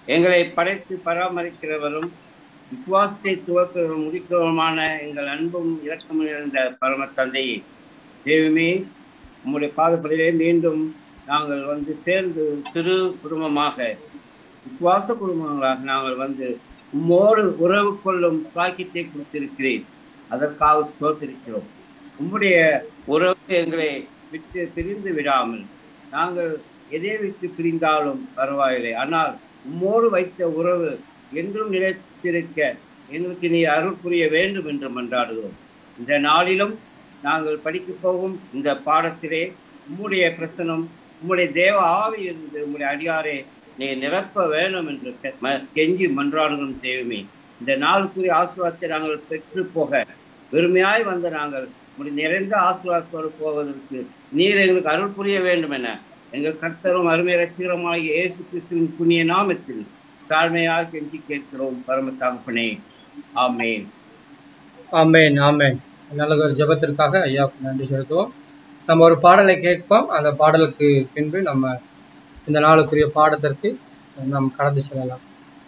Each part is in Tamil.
எங்களை படைத்து பராமரிக்கிறவரும் விசுவாசத்தை துவக்கிறவரும் முடிக்கிறவருமான எங்கள் அன்பும் இரக்கமும் இருந்த பரம தந்தையே தெய்வமே உம்முடைய பாதப்படியிலே மீண்டும் நாங்கள் வந்து சேர்ந்து சிறு குடும்பமாக விசுவாச குடும்பங்களாக நாங்கள் வந்து உம்மோடு உறவு கொள்ளும் சாக்கியத்தை கொடுத்திருக்கிறேன் அதற்காக ஸ்தோத்திருக்கிறோம் உம்முடைய உறவு எங்களை விட்டு பிரிந்து விடாமல் நாங்கள் எதை விட்டு பிரிந்தாலும் பரவாயில்லை ஆனால் உம்மோடு வைத்த உறவு என்றும் நிலைத்திருக்க எங்களுக்கு நீ அருள் புரிய வேண்டும் என்று மன்றாடுகிறோம் இந்த நாளிலும் நாங்கள் படிக்கப் போகும் இந்த பாடத்திலே உம்முடைய பிரசனம் உம்முடைய தேவ ஆவி இருந்து உம்முடைய அடியாரை நீ நிரப்ப வேண்டும் என்று கெ- ம- கெஞ்சி மன்றாடுகிறோம் தெய்வமே இந்த நாளுக்குரிய ஆசீர்வாதத்தை நாங்கள் பெற்று போக வெறுமையாய் வந்த நாங்கள் உம்முடைய நிறைந்த ஆசீர்வாதத்தோடு போவதற்கு நீர் எங்களுக்கு அருள் புரிய வேண்டும் என எங்கள் கர்த்தரும் அருமை ரசிகரமாகிய இயேசு கிறிஸ்துவின் புண்ணிய நாமத்தில் தாழ்மையாக கெஞ்சி கேட்கிறோம் பரம தகப்பனே ஆமென் ஆமேன் ஆமேன் நல்ல ஒரு ஜெபத்திற்காக ஐயாவுக்கு நன்றி செலுத்துவோம் நம்ம ஒரு பாடலை கேட்போம் அந்த பாடலுக்கு பின்பு நம்ம இந்த நாளுக்குரிய பாடத்திற்கு நாம் கடந்து செல்லலாம்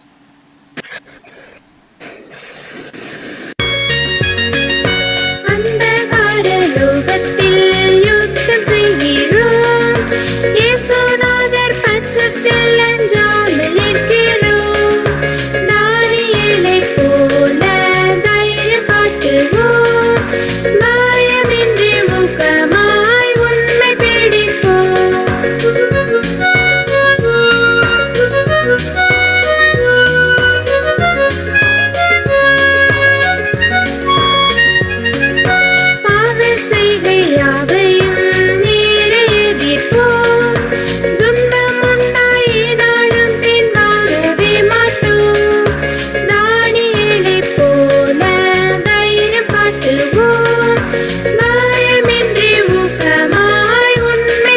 அந்தகார லோகத்தில் யுத்தம் செய்கிறோம் இயேசுநாதர் பட்சத்தில் அஞ்சாமல் இருக்கிறோம் தானியேலைப் போல தைரியம் காட்டுவோம் பயமின்றி ஊக்கமாய் உண்மை பிடிப்போம் பாவ செய்கை யாவையும் நீரை எதிர்ப்போம் துன்பம் உண்டாயினாலும் பின்வாங்கவே மாட்டோம் தானியேலைப் போல தைரியம் காட்டுவோம் பயமின்றி ஊக்கமாய் உண்மை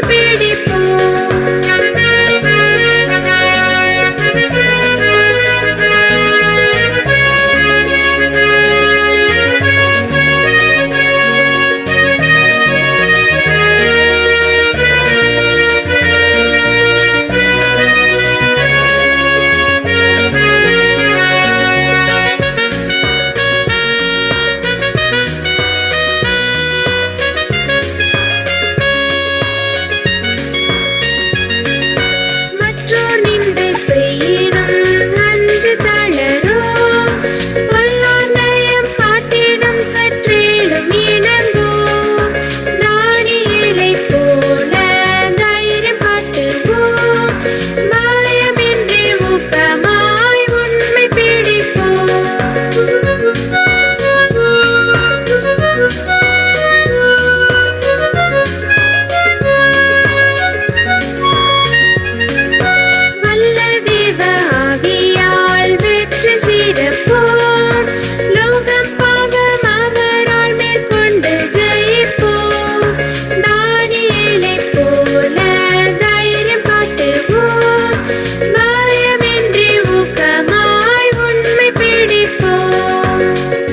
மற்றோர் நிந்தை செய்யினும் அஞ்சு தளரும் வல்லார் நயம் காட்டிடும் சற்றேனும் இணங்கும் தானியேலைப் போல தைரியம் காட்டுவோம் பயமின்றி ஊக்கமாய் உண்மை பிடிப்போம் வல்ல தேவ ஆவியால் வெற்றி சிறப்போம் லோகம் பாவம் அவரால் மேற்கொண்டு ஜெயிப்போம் தானியேலைப் போல தைரியம் காட்டுவோம் பயமின்றி ஊக்கமாய் உண்மை பிடிப்போம்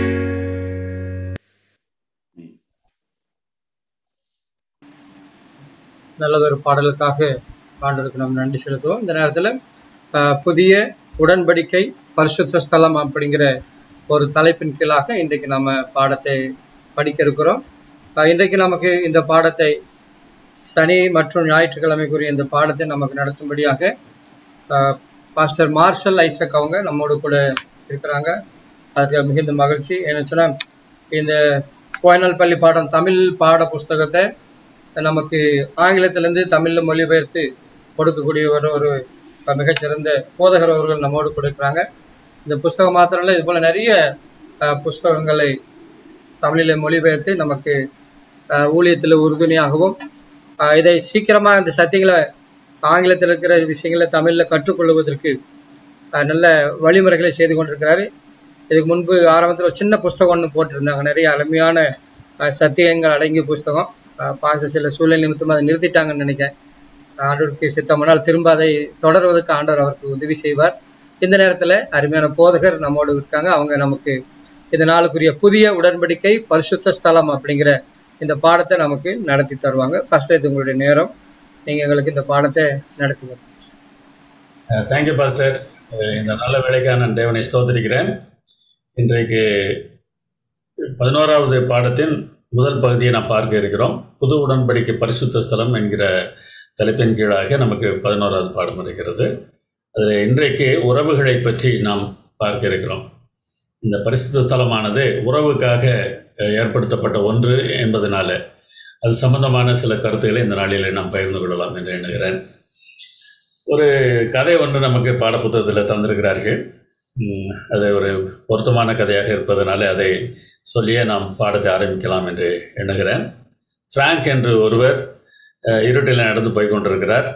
நல்லதொரு பாடலுக்காக ஆண்டவருக்கு நாம் நன்றி செலுத்துவோம் இந்த நேரத்தில் அஹ், புதிய உடன்படிக்கை பரிசுத்த ஸ்தலம் அப்படிங்கிற ஒரு தலைப்பின் கீழாக இன்றைக்கு நம்ம பாடத்தை படிக்க இருக்கிறோம் அஹ், இன்றைக்கு நமக்கு இந்த பாடத்தை சனி மற்றும் ஞாயிற்றுக்கிழமைக்குரிய இந்த பாடத்தை நமக்கு நடத்தும்படியாக அஹ், பாஸ்டர் மார்ஷல் ஐசக் அவங்க நம்மோடு கூட இருக்கிறாங்க அதுக்கு மிகுந்த மகிழ்ச்சி என்ன சொன்னால் இந்த கோயனல் பள்ளி பாடம் தமிழ் பாட புஸ்தகத்தை நமக்கு ஆங்கிலத்திலிருந்து தமிழ்ல மொழிபெயர்த்து கொடுக்கக்கூடிய ஒரு ஒரு மிகச்சிறந்த போதகர் அவர்கள் நம்மோடு கொடுக்குறாங்க இந்த புஸ்தகம் மாத்திரம் இல்லை இது போல நிறைய அஹ், புஸ்தகங்களை தமிழில் மொழிபெயர்த்து நமக்கு அஹ், ஊழியத்தில் உறுதுணையாகவும் அஹ், இதை சீக்கிரமா இந்த சத்தியங்களை ஆங்கிலத்தில் இருக்கிற விஷயங்களை தமிழில் கற்றுக்கொள்வதற்கு அஹ், நல்ல வழிமுறைகளை செய்து கொண்டிருக்கிறாரு இதுக்கு முன்பு ஆரம்பத்தில் ஒரு சின்ன புஸ்தகம் ஒன்று போட்டிருந்தாங்க நிறைய அருமையான அஹ், சத்தியங்கள் அடங்கிய புஸ்தகம் அஹ், பாச சில சூழ்நிலை நிமித்தமாக அதை நிறுத்திட்டாங்கன்னு நினைக்கிறேன் ஆண்டவருக்கு சித்தமானால் திரும்ப அதை தொடர்வதற்கு ஆண்டவர் அவருக்கு உதவி செய்வார் இந்த நேரத்தில் அருமையான போதகர் நம்மோடு இருக்காங்க அவங்க நமக்கு இந்த நாளுக்குரிய புதிய உடன்படிக்கை பரிசுத்த ஸ்தலம் அப்படிங்கிற இந்த பாடத்தை நமக்கு நடத்தி தருவாங்க ஃபர்ஸ்ட் இது உங்களுடைய நேரம் நீங்க எங்களுக்கு இந்த பாடத்தை நடத்தி தேங்க்யூ பாஸ்டர் அஹ் இந்த நல்ல வேலைக்காக நான் தேவனை ஸ்தோத்திரிக்கிறேன் இன்றைக்கு பதினோராவது பாடத்தின் முதல் பகுதியை நாம் பார்க்க இருக்கிறோம் புது உடன்படிக்கை பரிசுத்த ஸ்தலம் என்கிற தலைப்பின் கீழாக நமக்கு பதினோராவது பாடம் இருக்கிறது அதில் இன்றைக்கு உறவுகளை பற்றி நாம் பார்க்க இருக்கிறோம் இந்த பரிசுத்த ஸ்தலமானது உறவுக்காக அஹ், ஏற்படுத்தப்பட்ட ஒன்று என்பதனால அது சம்பந்தமான சில கருத்துக்களை இந்த நாளில் நாம் பகிர்ந்து கொள்ளலாம் என்று எண்ணுகிறேன் ஒரு கதை ஒன்று நமக்கு பாடப்புத்தகத்தில் தந்திருக்கிறார்கள் உம், அது ஒரு பொருத்தமான கதையாக இருப்பதனால அதை சொல்லியே நாம் பாடத்தை ஆரம்பிக்கலாம் என்று எண்ணுகிறேன் பிராங்க் என்று ஒருவர் அஹ், இருட்டில் நடந்து போய் கொண்டிருக்கிறார்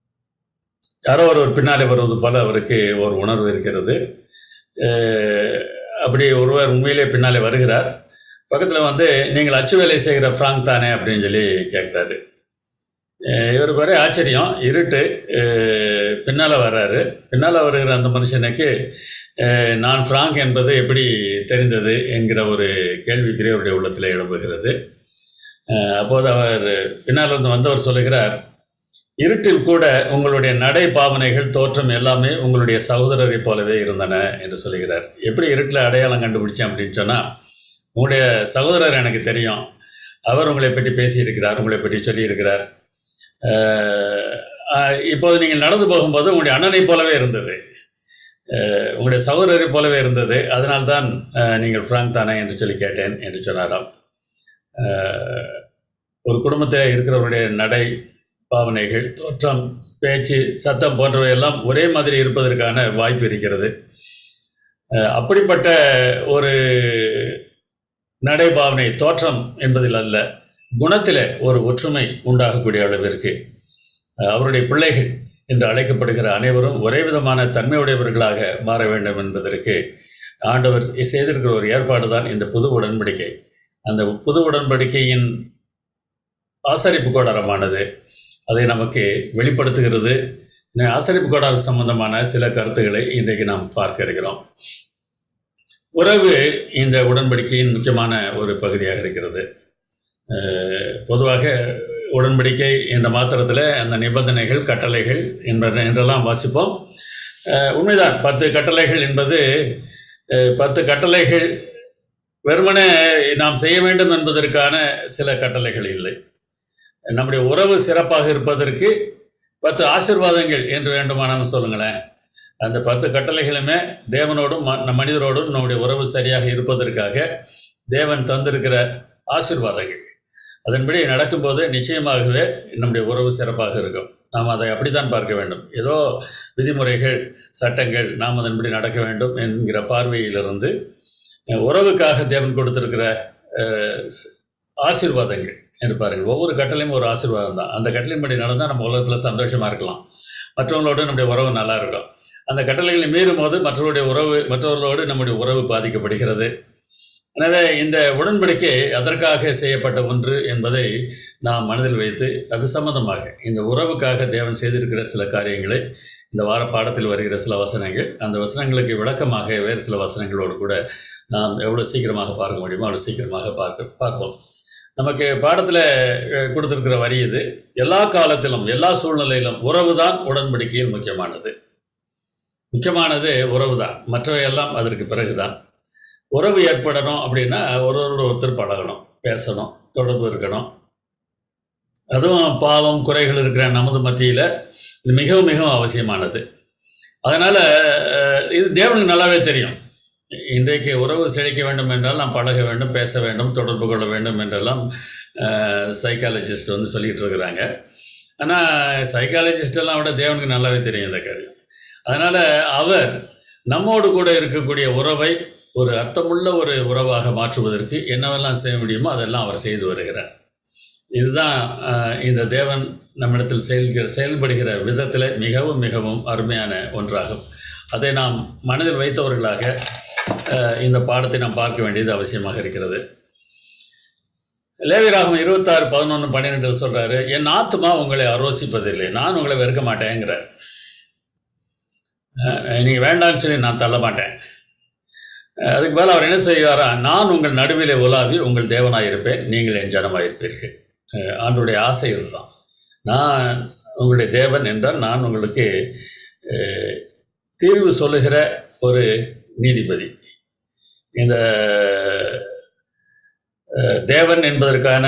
யாரோ ஒருவர் பின்னாலே வருவது போல அவருக்கு ஒரு உணர்வு இருக்கிறது அஹ், அப்படி ஒருவர் உண்மையிலே பின்னாலே வருகிறார் பக்கத்தில் வந்து நீங்கள் அச்சு வேலை செய்கிற ஃப்ராங்க் தானே அப்படின்னு சொல்லி கேட்குறாரு இவருக்கு ஒரே ஆச்சரியம் இருட்டு அஹ், பின்னால வர்றாரு பின்னால வருகிற அந்த மனுஷனுக்கு அஹ், நான் ஃப்ராங்க் என்பது எப்படி தெரிந்தது என்கிற ஒரு கேள்விக்குறி அவருடைய உள்ளத்தில் எழும்புகிறது அஹ், அப்போது அவர் பின்னால் இருந்து வந்தவர் சொல்லுகிறார் இருட்டில் கூட உங்களுடைய நடை பாவனைகள் தோற்றம் எல்லாமே உங்களுடைய சகோதரரை போலவே இருந்தன என்று சொல்லுகிறார் எப்படி இருட்டில் அடையாளம் கண்டுபிடிச்சேன் அப்படின்னு சொன்னால் உங்களுடைய சகோதரர் எனக்கு தெரியும் அவர் உங்களை பற்றி பேசியிருக்கிறார் உங்களை பற்றி சொல்லியிருக்கிறார் அஹ் அஹ் இப்போது நீங்கள் நடந்து போகும்போது உங்களுடைய அண்ணனை போலவே இருந்தது அஹ் உங்களுடைய சகோதரரை போலவே இருந்தது அதனால்தான் அஹ், நீங்கள் ஃப்ராங்க் தானே என்று சொல்லி கேட்டேன் என்று சொன்னாராம் அஹ், ஒரு குடும்பத்தில் இருக்கிறவருடைய நடை பாவனைகள் தோற்றம் பேச்சு சத்தம் போன்றவை எல்லாம் ஒரே மாதிரி இருப்பதற்கான வாய்ப்பு இருக்கிறது அஹ், அப்படிப்பட்ட ஒரு நடைபாவனை தோற்றம் என்பதில் அல்ல குணத்தில் ஒரு ஒற்றுமை உண்டாகக்கூடிய அளவிற்கு அஹ், அவருடைய பிள்ளைகள் என்று அழைக்கப்படுகிற அனைவரும் ஒரே விதமான தன்மையுடையவர்களாக மாற வேண்டும் என்பதற்கு ஆண்டவர் செய்திருக்கிற ஒரு ஏற்பாடு தான் இந்த புது உடன்படிக்கை அந்த புது உடன்படிக்கையின் ஆசரிப்பு கோடாரமானது அதை நமக்கு வெளிப்படுத்துகிறது இந்த ஆசரிப்பு கோடாரம் சம்பந்தமான சில கருத்துக்களை இன்றைக்கு நாம் பார்க்க இருக்கிறோம் உறவு இந்த உடன்படிக்கையின் முக்கியமான ஒரு பகுதியாக இருக்கிறது அஹ், பொதுவாக உடன்படிக்கை என்ற மாத்திரத்தில் அந்த நிபந்தனைகள் கட்டளைகள் என்பன என்றெல்லாம் வாசிப்போம் அஹ், உண்மைதான் பத்து கட்டளைகள் என்பது அஹ், பத்து கட்டளைகள் வெறுமனே நாம் செய்ய வேண்டும் என்பதற்கான சில கட்டளைகள் இல்லை நம்முடைய உறவு சிறப்பாக இருப்பதற்கு பத்து ஆசீர்வாதங்கள் என்று வேண்டுமானாலும் சொல்லுங்களேன் அந்த பத்து கட்டளைகளுமே தேவனோடும் ம- நம் மனிதரோடும் நம்முடைய உறவு சரியாக இருப்பதற்காக தேவன் தந்திருக்கிற ஆசீர்வாதங்கள் அதன்படி நடக்கும்போது நிச்சயமாகவே நம்முடைய உறவு சிறப்பாக இருக்கும் நாம் அதை அப்படித்தான் பார்க்க வேண்டும் ஏதோ விதிமுறைகள் சட்டங்கள் நாம் அதன்படி நடக்க வேண்டும் என்கிற பார்வையிலிருந்து அஹ், உறவுக்காக தேவன் கொடுத்திருக்கிற அஹ், ஸ்- ஆசீர்வாதங்கள் என்று பாருங்கள் ஒவ்வொரு கட்டளையும் ஒரு ஆசீர்வாதம் தான் அந்த கட்டளையின்படி நடந்தால் நம்ம உலகத்தில் சந்தோஷமா இருக்கலாம் மற்றவங்களோடு நம்முடைய உறவு நல்லா இருக்கும் அந்த கட்டளைகளை மீறும் போது மற்றவருடைய உறவு மற்றவர்களோடு நம்முடைய உறவு பாதிக்கப்படுகிறது எனவே இந்த உடன்படிக்கை அதற்காக செய்யப்பட்ட ஒன்று என்பதை நாம் மனதில் வைத்து அது சம்பந்தமாக இந்த உறவுக்காக தேவன் செய்திருக்கிற சில காரியங்களை இந்த வார பாடத்தில் வருகிற சில வசனங்கள் அந்த வசனங்களுக்கு விளக்கமாக வேறு சில வசனங்களோடு கூட நாம் எவ்வளவு சீக்கிரமாக பார்க்க முடியுமோ அவ்வளவு சீக்கிரமாக பார்க்க பார்ப்போம் நமக்கு பாடத்தில் கொடுத்திருக்கிற வரி இது எல்லா காலத்திலும் எல்லா சூழ்நிலையிலும் உறவுதான் உடன்படிக்கையில் முக்கியமானது முக்கியமானது உறவுதான் மற்றவையெல்லாம் அதற்கு பிறகுதான் உறவு ஏற்படணும் அப்படின்னா ஒருவரோட ஒருத்தர் பழகணும் பேசணும் தொடர்பு இருக்கணும் அதுவும் பாவம் குறைகள் இருக்கிற நமது மத்தியில் இது மிகவும் மிகவும் அவசியமானது அதனால அஹ், இது தேவனுக்கு நல்லாவே தெரியும் இன்றைக்கு உறவு செழிக்க வேண்டும் என்றால் நாம் பழக வேண்டும் பேச வேண்டும் தொடர்பு கொள்ள வேண்டும் என்றெல்லாம் சைக்காலஜிஸ்ட் வந்து சொல்லிட்டு இருக்கிறாங்க ஆனால் சைக்காலஜிஸ்ட் எல்லாம் விட தேவனுக்கு நல்லாவே தெரியும் இந்த காரியம் அதனால அவர் நம்மோடு கூட இருக்கக்கூடிய உறவை ஒரு அர்த்தமுள்ள ஒரு உறவாக மாற்றுவதற்கு என்னவெல்லாம் செய்ய முடியுமோ அதெல்லாம் அவர் செய்து வருகிறார் இதுதான் அஹ், இந்த தேவன் நம்மிடத்தில் செயல்கிற செயல்படுகிற விதத்தில் மிகவும் மிகவும் அருமையான ஒன்றாகும் அதை நாம் மனதில் வைத்தவர்களாக அஹ், இந்த பாடத்தை நாம் பார்க்க வேண்டியது அவசியமாக இருக்கிறது லேவிராகம் இருபத்தாறு பதினொன்று பன்னிரெண்டு சொல்றாரு என் ஆத்மா உங்களை ஆரோசிப்பதில்லை நான் உங்களை வெறுக்க மாட்டேங்கிறார் அஹ், நீங்க வேண்டாம்னு சொல்லி நான் தள்ள மாட்டேன் அஹ், அதுக்கு மேல அவர் என்ன செய்வாரா நான் உங்கள் நடுவிலே உலாவி உங்கள் தேவனாய் இருப்பேன் நீங்கள் என் ஜனமாயிருப்பீர்கள் அஹ், ஆண்டவருடைய ஆசை இதுதான் நான் உங்களுடைய தேவன் என்றால் நான் உங்களுக்கு அஹ், தீர்வு சொல்லுகிற ஒரு நீதிபதி இந்த அஹ், தேவன் என்பதற்கான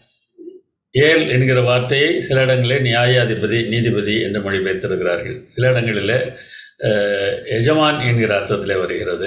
ஏல் என்கிற வார்த்தையை சில இடங்களில் நியாயாதிபதி நீதிபதி என்று மொழிபெயர்த்திருக்கிறார்கள் சில இடங்களில் அஹ், எஜமான் என்கிற அர்த்தத்திலே வருகிறது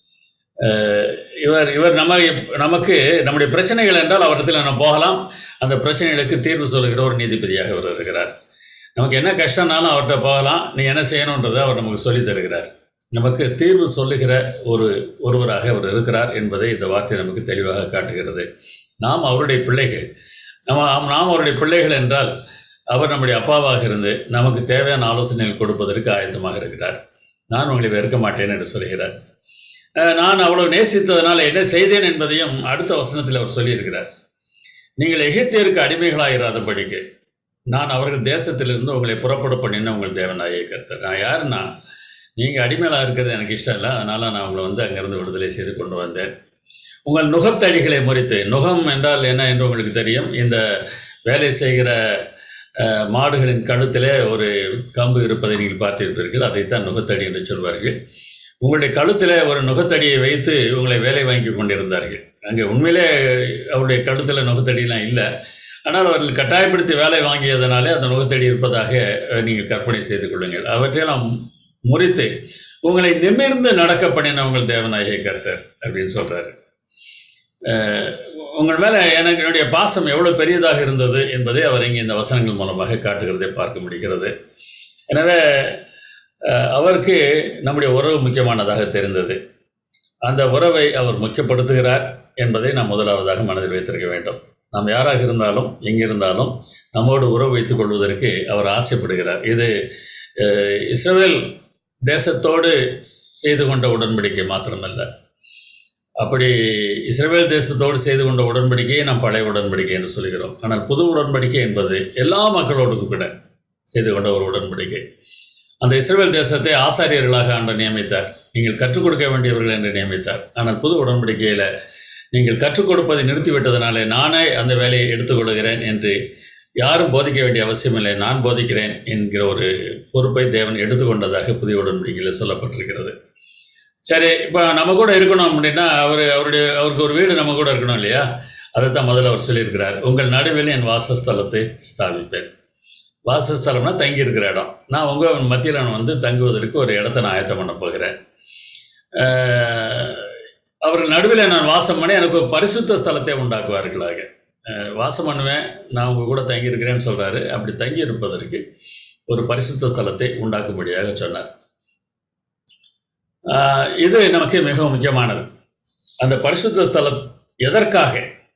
அஹ், இவர் இவர் நம்ம நமக்கு நம்முடைய பிரச்சனைகள் என்றால் அவரிடத்தில் நம்ம போகலாம் அந்த பிரச்சனைகளுக்கு தீர்வு சொல்லுகிற ஒரு நீதிபதியாக அவர் இருக்கிறார் நமக்கு என்ன கஷ்டம்னாலும் அவர்கிட்ட போகலாம் நீ என்ன செய்யணுன்றதை அவர் நமக்கு சொல்லித் தருகிறார் நமக்கு தீர்வு சொல்லுகிற ஒரு ஒருவராக அவர் இருக்கிறார் என்பதை இந்த வார்த்தை நமக்கு தெளிவாக காட்டுகிறது நாம் அவருடைய பிள்ளைகள் நம்ம நாம் அவருடைய பிள்ளைகள் என்றால் அவர் நம்முடைய அப்பாவாக இருந்து நமக்கு தேவையான ஆலோசனைகள் கொடுப்பதற்கு ஆயத்தமாக இருக்கிறார் நான் உங்களை வெறுக்க மாட்டேன் என்று சொல்கிறார் அஹ் நான் அவ்வளவு நேசித்ததனால் என்ன செய்தேன் என்பதையும் அடுத்த வசனத்தில் அவர் சொல்லியிருக்கிறார் நீங்கள் எகிப்தியருக்கு அடிமைகளாயிராதபடிக்கு நான் அவர்கள் தேசத்திலிருந்து உங்களை புறப்பட பண்ணின உங்கள் தேவனாயே கர்த்தர் நான் யாருன்னா நீங்கள் அடிமையாக இருக்கிறது எனக்கு இஷ்டம் இல்லை அதனால் நான் உங்களை வந்து அங்கேருந்து விடுதலை செய்து கொண்டு வந்தேன் உங்கள் நுகத்தடிகளை முறித்து நுகம் என்றால் என்ன என்று உங்களுக்கு தெரியும் இந்த வேலை செய்கிற அஹ், மாடுகளின் கழுத்திலே ஒரு கம்பு இருப்பதை நீங்கள் பார்த்திருப்பீர்கள் அதைத்தான் நுகத்தடி என்று சொல்வார்கள் உங்களுடைய கழுத்திலே ஒரு நுகத்தடியை வைத்து உங்களை வேலை வாங்கி கொண்டிருந்தார்கள் அங்கே உண்மையிலே அவருடைய கழுத்தில் நுகத்தடியெல்லாம் இல்லை ஆனால் அவர்கள் கட்டாயப்படுத்தி வேலை வாங்கியதனாலே அந்த நுகத்தடி இருப்பதாக அஹ், நீங்கள் கற்பனை செய்து கொள்ளுங்கள் அவற்றையெல்லாம் முறித்து உங்களை நிமிர்ந்து நடக்க பண்ணின உங்கள் தேவநாயக கர்த்தர் அப்படின்னு சொல்றாரு அஹ், உங்கள் மேல எனக்கு என்னுடைய பாசம் எவ்வளவு பெரியதாக இருந்தது என்பதை அவர் இங்கே இந்த வசனங்கள் மூலமாக காட்டுகிறதை பார்க்க முடிகிறது எனவே அஹ், அவருக்கு நம்முடைய உறவு முக்கியமானதாக தெரிந்தது அந்த உறவை அவர் முக்கியப்படுத்துகிறார் என்பதை நாம் முதலாவதாக மனதில் வைத்திருக்க வேண்டும் நாம் யாராக இருந்தாலும் எங்கிருந்தாலும் நம்மோடு உறவு வைத்துக் கொள்வதற்கு அவர் ஆசைப்படுகிறார் இது அஹ், இஸ்ரவேல் தேசத்தோடு செய்து கொண்ட உடன்படிக்கை மாத்திரமல்ல அப்படி இஸ்ரவேல் தேசத்தோடு செய்து கொண்ட உடன்படிக்கையை நாம் பழைய உடன்படிக்கை என்று சொல்கிறோம் ஆனால் புது உடன்படிக்கை என்பது எல்லா மக்களோடும் கூட செய்து கொண்ட ஒரு உடன்படிக்கை அந்த இஸ்ரவேல் தேசத்தை ஆசாரியர்களாக ஆண்டவர் நியமித்தார் நீங்கள் கற்றுக் கொடுக்க வேண்டியவர்கள் என்று நியமித்தார் ஆனால் புது உடன்படிக்கையில நீங்கள் கற்றுக் கொடுப்பதை நிறுத்திவிட்டதனாலே நானே அந்த வேலையை எடுத்துக்கொள்கிறேன் என்று யாரும் போதிக்க வேண்டிய அவசியமில்லை நான் போதிக்கிறேன் என்கிற ஒரு பொறுப்பை தேவன் எடுத்துக்கொண்டதாக புதிய உடன்படிக்கையில் சொல்லப்பட்டிருக்கிறது சரி இப்போ நம்ம கூட இருக்கணும் அப்படின்னா அவர் அவருடைய அவருக்கு ஒரு வீடு நம்ம கூட இருக்கணும் இல்லையா அதைத்தான் முதல்ல அவர் சொல்லியிருக்கிறார் உங்கள் நடுவில் என் வாசஸ்தலத்தை ஸ்தாபிப்பேன் வாசஸ்தலம்னா தங்கி இருக்கிற இடம் நான் உங்க மத்தியில் நான் வந்து தங்குவதற்கு ஒரு இடத்தை நான் ஆயத்தம் பண்ண போகிறேன் அஹ், அவர்கள் நடுவில் நான் வாசம் பண்ணி எனக்கு ஒரு பரிசுத்த ஸ்தலத்தை உண்டாக்குவார்களாக அஹ், வாசம் பண்ணுவேன் நான் உங்க கூட தங்கி இருக்கிறேன்னு சொல்றாரு அப்படி தங்கி இருப்பதற்கு ஒரு பரிசுத்த ஸ்தலத்தை உண்டாக்கும்படியாக சொன்னார் ஆஹ் இது நமக்கு மிகவும் முக்கியமானது அந்த பரிசுத்த ஸ்தலம் எதற்காக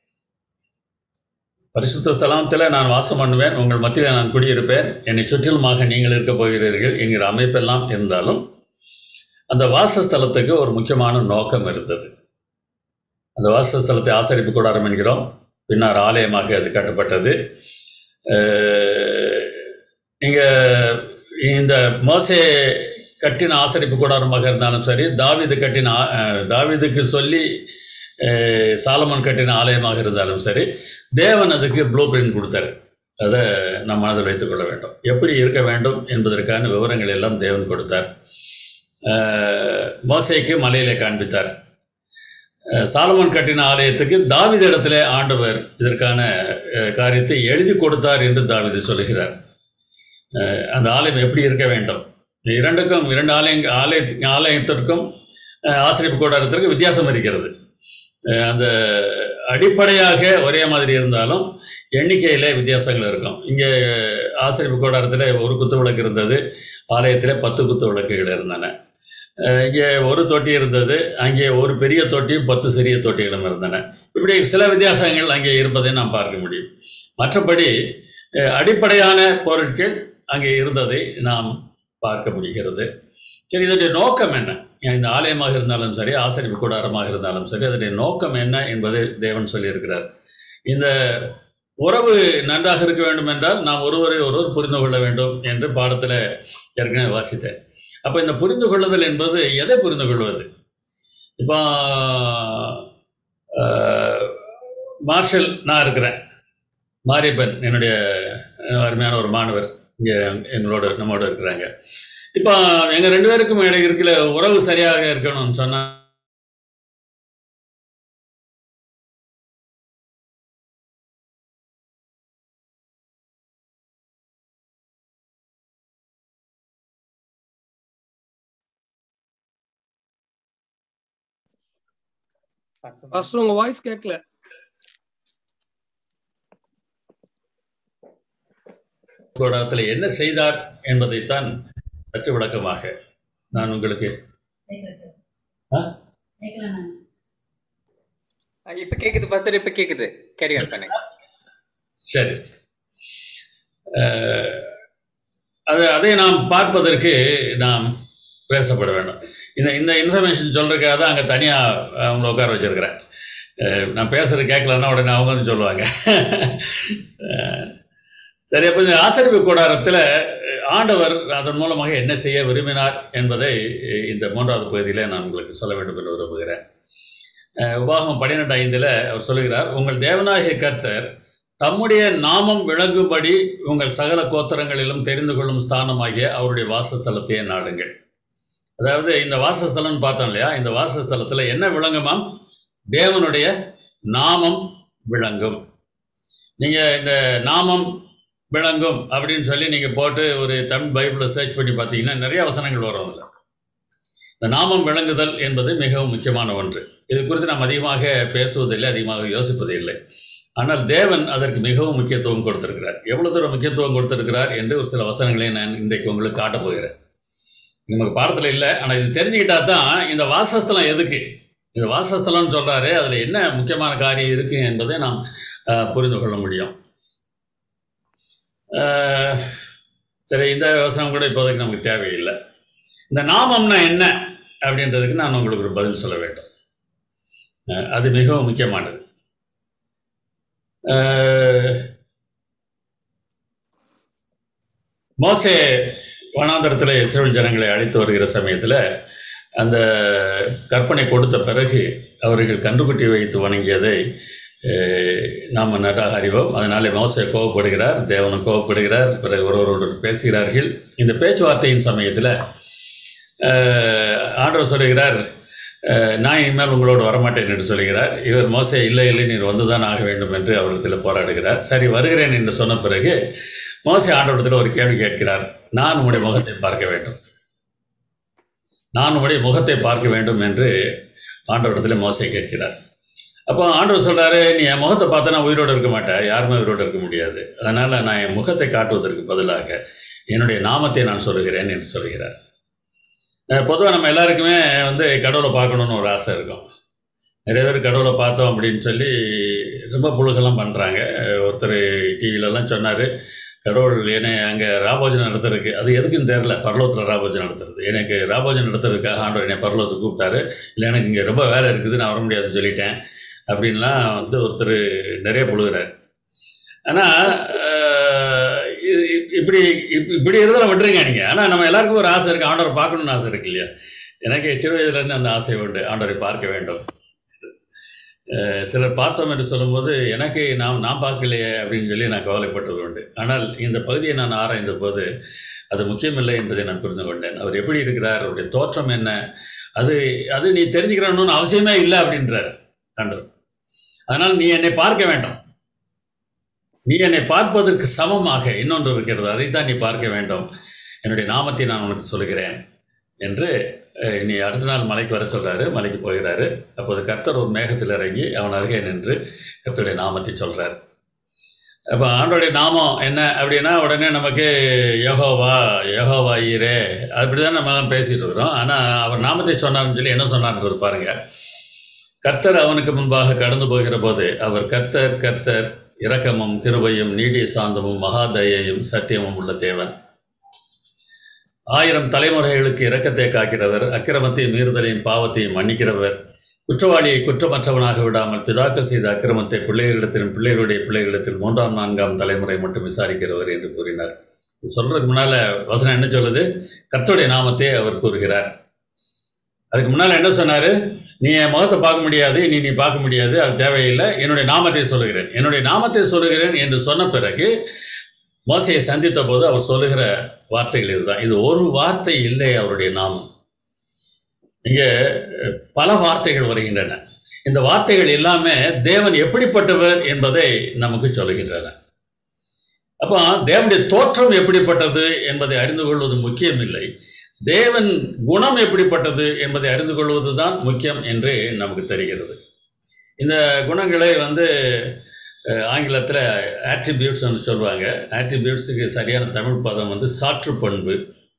பரிசுத்த ஸ்தலத்தில் நான் வாசம் பண்ணுவேன் உங்கள் மத்தியில் நான் குடியிருப்பேன் என்னை சுற்றிலுமாக நீங்கள் இருக்க போகிறீர்கள் என்கிற அமைப்பெல்லாம் இருந்தாலும் அந்த வாசஸ்தலத்துக்கு ஒரு முக்கியமான நோக்கம் இருந்தது அந்த வாசஸ்தலத்தை ஆசரிப்பு கூடாரம் என்கிறோம் பின்னர் ஆலயமாக அது கட்டப்பட்டது அஹ் நீங்க இந்த மோசே கட்டின ஆசரிப்பு கூடாரமாக இருந்தாலும் சரி தாவீது கட்டின ஆ- அஹ் தாவீதுக்கு சொல்லி அஹ் சாலமன் கட்டின ஆலயமாக இருந்தாலும் சரி தேவன் அதுக்கு ப்ளூ பிரிண்ட் கொடுத்தாரு அதை நம் மனதில் வைத்துக் கொள்ள வேண்டும் எப்படி இருக்க வேண்டும் என்பதற்கான விவரங்கள் எல்லாம் தேவன் கொடுத்தார் அஹ் மோசேக்கு மலையிலே காண்பித்தார் அஹ் சாலமன் கட்டின ஆலயத்துக்கு தாவீது இடத்துல ஆண்டவர் இதற்கான அஹ், காரியத்தை எழுதி கொடுத்தார் என்று தாவீது சொல்லுகிறார் அஹ், அந்த ஆலயம் எப்படி இருக்க வேண்டும் இரண்டுக்கும் இரண்டு ஆலய ஆலய ஆலயத்திற்கும் அஹ், ஆசிரியப்பு கூடாரத்திற்கும் வித்தியாசம் இருக்கிறது அஹ், அந்த அடிப்படையாக ஒரே மாதிரி இருந்தாலும் எண்ணிக்கையில வித்தியாசங்கள் இருக்கும் இங்கே ஆசிரியப்பு கூடாரத்தில் ஒரு குத்து விளக்கு இருந்தது ஆலயத்தில் பத்து குத்து விளக்குகள் இருந்தன அஹ், இங்கே ஒரு தொட்டி இருந்தது அங்கே ஒரு பெரிய தொட்டியும் பத்து சிறிய தொட்டிகளும் இருந்தன இப்படி சில வித்தியாசங்கள் அங்கே இருப்பதை நாம் பார்க்க முடியும் மற்றபடி அஹ், அடிப்படையான பொருட்கள் அங்கே இருந்ததை நாம் பார்க்க முடிகிறது சரி இதனுடைய நோக்கம் என்ன இந்த ஆலயமாக இருந்தாலும் சரி ஆசரிப்பு கூடாரமாக இருந்தாலும் சரி அதனுடைய நோக்கம் என்ன என்பதை தேவன் சொல்லியிருக்கிறார் இந்த உறவு நன்றாக இருக்க வேண்டும் என்றால் நாம் ஒருவரை ஒருவர் புரிந்து கொள்ள வேண்டும் என்று பாடத்தில் ஏற்கனவே வாசித்தேன் அப்போ இந்த புரிந்து கொள்ளுதல் என்பது எதை புரிந்து கொள்வது இப்போ ஆஹ், மார்ஷல் நான் இருக்கிறேன் மாரியப்பன் என்னுடைய அருமையான ஒரு மாணவர் இங்கே எங்களோட நம்மோட இருக்கிறாங்க இப்போ எங்க ரெண்டு பேருக்கும் இடையே இருக்கிற உறவு சரியாக இருக்கணும்னு சொன்னா ஃபர்ஸ்ட் உங்க வாய்ஸ் கேட்கல கூடாரத்தில் என்ன செய்தார் என்பதைத்தான் சற்று விளக்கமாக நான் உங்களுக்கு ஆ? இப்ப கேக்குது பாஸ்டர் இப்ப கேக்குது கேரி ஆன் பண்ணுங்க சரி அஹ், அது அதை நாம் பார்ப்பதற்கு நாம் பேசப்பட வேண்டும் இந்த இந்த இன்ஃபர்மேஷன் சொல்றதுக்காக தான் அங்கே தனியாக அவங்கள உட்கார வச்சிருக்கிறேன் அஹ், நான் பேசுறது கேட்கலன்னா உடனே அவங்க வந்து சொல்லுவாங்க அஹ், சரி அப்போ இந்த ஆசிரியப்பு கூடாரத்தில் ஆண்டவர் அதன் மூலமாக என்ன செய்ய விரும்பினார் என்பதை இந்த மூன்றாவது பகுதியில நான் உங்களுக்கு சொல்ல வேண்டும் என்று விரும்புகிறேன் அஹ், உபாகமம் பன்னிரெண்டு ஐந்தில் அவர் சொல்லுகிறார் உங்கள் தேவனாகிய கர்த்தர் தம்முடைய நாமம் விளங்கும்படி உங்கள் சகல கோத்திரங்களிலும் தெரிந்து கொள்ளும் ஸ்தானமாகிய அவருடைய வாசஸ்தலத்தையே நாடுங்கள் அதாவது இந்த வாசஸ்தலம்னு பார்த்தோம் இல்லையா இந்த வாசஸ்தலத்துல என்ன விளங்குமாம் தேவனுடைய நாமம் விளங்கும் நீங்க இந்த நாமம் விளங்கும் அப்படின்னு சொல்லி நீங்க போட்டு ஒரு தமிழ் பைபிளை சர்ச் பண்ணி பார்த்தீங்கன்னா நிறைய வசனங்கள் வரும் அதுல இந்த நாமம் விளங்குதல் என்பது மிகவும் முக்கியமான ஒன்று இது குறித்து நாம் அதிகமாக பேசுவதில்லை அதிகமாக யோசிப்பதில்லை ஆனால் தேவன் அதற்கு மிகவும் முக்கியத்துவம் கொடுத்திருக்கிறார் எவ்வளவு தூரம் முக்கியத்துவம் கொடுத்திருக்கிறார் என்று ஒரு சில வசனங்களை நான் இன்றைக்கு உங்களுக்கு காட்டப் போகிறேன் நமக்கு பாடத்துல இல்லை ஆனா இது தெரிஞ்சுக்கிட்டா தான் இந்த வாசஸ்தலம் எதுக்கு இந்த வாசஸ்தலம்னு சொல்றாரு அதுல என்ன முக்கியமான காரியம் இருக்கு என்பதை நாம் ஆஹ், புரிந்து கொள்ள முடியும் ஆஹ், சரி இந்த வசனம் கூட இப்போதைக்கு நமக்கு தேவையில்லை இந்த நாமம்னா என்ன அப்படின்றதுக்கு நான் உங்களுக்கு ஒரு பதில் சொல்ல வேண்டும் ஆஹ், அது மிகவும் முக்கியமானது ஆஹ், மோசே வனாந்தரத்தில் இஸ்ரேல் ஜனங்களை அழைத்து வருகிற சமயத்தில் அந்த கற்பனை கொடுத்த பிறகு அவர்கள் கன்றுக்குட்டி வைத்து வணங்கியதை அஹ், நாம் நன்றாக அறிவோம் அதனாலே மோசே கோவப்படுகிறார் தேவனும் கோவப்படுகிறார் பிறகு ஒருவரோடு பேசுகிறார்கள் இந்த பேச்சுவார்த்தையின் சமயத்தில் ஆண்டவர் சொல்லுகிறார் அஹ், நான் இனிமேல் உங்களோடு வரமாட்டேன் என்று சொல்கிறார் இவர் மோசே இல்லை இல்லை நீர் வந்துதான் ஆக வேண்டும் என்று அவரிடத்தில் போராடுகிறார் சரி வருகிறேன் என்று சொன்ன பிறகு மோசே ஆண்டவரிடத்தில் ஒரு கேள்வி கேட்கிறார் நான் உம்முடைய முகத்தை பார்க்க வேண்டும் நான் உம்முடைய முகத்தை பார்க்க வேண்டும் என்று ஆண்டவரிடத்தில் மோசே கேட்கிறார் அப்போ ஆண்டவர் சொல்றாரு நீ என் முகத்தை பார்த்தா உயிரோடு இருக்க மாட்டேன் யாருமே உயிரோடு இருக்க முடியாது அதனால நான் என் முகத்தை காட்டுவதற்கு பதிலாக என்னுடைய நாமத்தை நான் சொல்லுகிறேன் என்று சொல்கிறார் பொதுவாக நம்ம எல்லாருக்குமே வந்து கடவுளை பார்க்கணும்னு ஒரு ஆசை இருக்கும் நிறைய பேர் கடவுளை பார்த்தோம் அப்படின்னு சொல்லி ரொம்ப புழுகெல்லாம் பண்ணுறாங்க ஒருத்தர் டிவிலெல்லாம் சொன்னார் கடவுள் என்னை அங்கே ராபோஜன் நடத்துறதுக்கு அது எதுக்குன்னு தெரில பரலோகத்தில் ராபோஜன் நடத்துறது எனக்கு ராபோஜன் நடத்துறதுக்காக ஆண்டவர் என்னை பரலோகத்துக்கு கூப்பிட்டாரு இல்லை எனக்கு இங்கே ரொம்ப வேலை இருக்குது நான் வர முடியாதுன்னு சொல்லிட்டேன் அப்படின்லாம் வந்து ஒருத்தர் நிறைய புழுகிறார் ஆனால் இப்படி இப்- இப்படி இருந்தால் விட்டுருங்க நீங்கள் ஆனால் நம்ம எல்லாருக்கும் ஒரு ஆசை இருக்குது ஆண்டவரை பார்க்கணும்னு ஆசை இருக்கு இல்லையா எனக்கு சிறு வயதுலேருந்து அந்த ஆசை உண்டு ஆண்டவரை பார்க்க வேண்டும் அஹ் சிலர் பார்த்தோம் என்று சொல்லும்போது எனக்கு நாம் நான் பார்க்கலையே அப்படின்னு சொல்லி நான் கவலைப்பட்டது உண்டு ஆனால் இந்த பகுதியை நான் ஆராய்ந்த போது அது முக்கியமில்லை என்பதை நான் புரிந்து கொண்டேன் அவர் எப்படி இருக்கிறார் அவருடைய தோற்றம் என்ன அது அது நீ தெரிஞ்சுக்கிறணும்னு அவசியமே இல்லை அப்படின்றார் ஆண்டவர் அதனால் நீ என்னை பார்க்க வேண்டாம் நீ என்னை பார்ப்பதற்கு சமமாக இன்னொன்று இருக்கிறது அதைத்தான் நீ பார்க்க வேண்டும் என்னுடைய நாமத்தை நான் உனக்கு சொல்கிறேன் என்று அஹ், நீ அடுத்த நாள் மலைக்கு வர சொல்றாரு மலைக்கு போகிறாரு அப்போது கர்த்தர் ஒரு மேகத்தில் இறங்கி அவன் அருகே நின்று கர்த்தருடைய நாமத்தை சொல்றார் அப்போ ஆண்டோடைய நாமம் என்ன அப்படின்னா உடனே நமக்கு யெகோவா யெகோவா ஈரே அப்படிதான் நம்ம எல்லாம் பேசிட்டு இருக்கிறோம் ஆனால் அவர் நாமத்தை சொன்னார்னு சொல்லி என்ன சொன்னார்ன்றது பாருங்க கர்த்தர் அவனுக்கு முன்பாக கடந்து போகிற போது அவர் கர்த்தர் கர்த்தர் இரக்கமும் கிருபையும் நீடிய சாந்தமும் மகாதயையும் சத்தியமும் உள்ள தேவன் ஆயிரம் தலைமுறைகளுக்கு இரக்கத்தை காக்கிறவர் அக்கிரமத்தையும் மீறுதலையும் பாவத்தையும் மன்னிக்கிறவர் குற்றவாளியை குற்றமற்றவனாக விடாமல் பிதாக்கள் செய்த அக்கிரமத்தை பிள்ளைகளிடத்திலும் பிள்ளைகளுடைய பிள்ளைகளிடத்தில் மூன்றாம் நான்காம் தலைமுறை மட்டும் விசாரிக்கிறவர் என்று கூறினார் இது சொல்றதுக்கு முன்னால வசனம் என்ன சொல்லுது கர்த்தருடைய நாமத்தை அவர் கூறுகிறார் அதுக்கு முன்னால என்ன சொன்னாரு நீ என் முகத்தை பார்க்க முடியாது நீ நீ பார்க்க முடியாது அது தேவையில்லை என்னுடைய நாமத்தை சொல்லுகிறேன் என்னுடைய நாமத்தை சொல்லுகிறேன் என்று சொன்ன பிறகு மோசையை சந்தித்த போது அவர் சொல்லுகிற வார்த்தைகள் இதுதான் இது ஒரு வார்த்தை இல்லை அவருடைய நாமம் இங்க அஹ், பல வார்த்தைகள் வருகின்றன இந்த வார்த்தைகள் எல்லாமே தேவன் எப்படிப்பட்டவர் என்பதை நமக்கு சொல்லுகின்றன அப்போ தேவனுடைய தோற்றம் எப்படிப்பட்டது என்பதை அறிந்து கொள்வது முக்கியம் இல்லை தேவன் குணம் எப்படிப்பட்டது என்பதை அறிந்து கொள்வதுதான் முக்கியம் என்று நமக்கு தெரிகிறது இந்த குணங்களை வந்து அஹ், ஆங்கிலத்தில் ஆட்ரிபியூட்ஸ் சொல்லுவாங்க ஆட்ரிபியூட்ஸுக்கு சரியான தமிழ் பதம் வந்து சாற்று பண்பு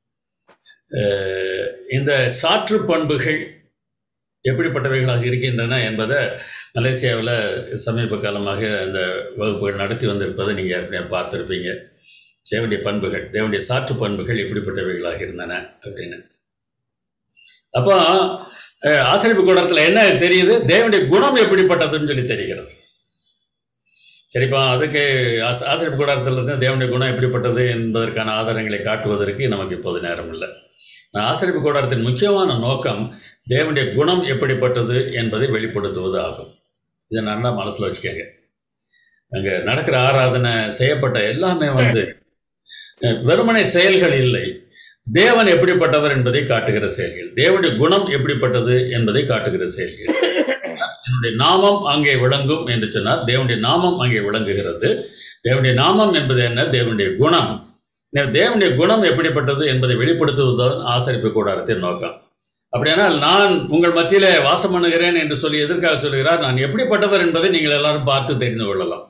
அஹ், இந்த சாற்று பண்புகள் எப்படிப்பட்டவைகளாக இருக்கின்றன என்பதை மலேசியாவில் சமீப காலமாக இந்த வகுப்புகள் நடத்தி வந்திருப்பதை நீங்கள் ஏற்கனவே பார்த்துருப்பீங்க தேவனுடைய பண்புகள் தேவனுடைய சாற்று பண்புகள் எப்படிப்பட்டவைகளாக இருந்தன அப்படின்னு அப்போ அஹ், ஆசிரியப்பு கூடத்தில் என்ன தெரியுது தேவனுடைய குணம் எப்படிப்பட்டதுன்னு சொல்லி தெரிகிறது சரிப்பா அதுக்கு ஆச ஆசிரியப்பு கூடாரத்தில் இருந்து தேவனுடைய குணம் எப்படிப்பட்டது என்பதற்கான ஆதாரங்களை காட்டுவதற்கு நமக்கு இப்போது நேரம் இல்லை நான் ஆசிரியப்பு கூடாரத்தின் முக்கியமான நோக்கம் தேவனுடைய குணம் எப்படிப்பட்டது என்பதை வெளிப்படுத்துவது ஆகும் இதை நல்லா மனசில் வச்சுக்கோங்க அங்கே நடக்கிற ஆராதனை செய்யப்பட்ட எல்லாமே வந்து அஹ், வெறுமனே செயல்கள் இல்லை தேவன் எப்படிப்பட்டவர் என்பதை காட்டுகிற செயல்கள் தேவனுடைய குணம் எப்படிப்பட்டது என்பதை காட்டுகிற செயல்கள் என்னுடைய நாமம் அங்கே விளங்கும் என்று சொன்னால் தேவனுடைய நாமம் அங்கே விளங்குகிறது தேவனுடைய நாமம் என்பது என்ன தேவனுடைய குணம் இந்த தேவனுடைய குணம் எப்படிப்பட்டது என்பதை வெளிப்படுத்துவதுதான் ஆசரிப்பு கூடாரத்தின் நோக்கம் அப்படியானால் நான் உங்கள் மத்தியிலே வாசம் பண்ணுகிறேன் என்று சொல்லி எதற்காக சொல்கிறார் நான் எப்படிப்பட்டவர் என்பதை நீங்கள் எல்லாரும் பார்த்து தெரிந்து கொள்ளலாம்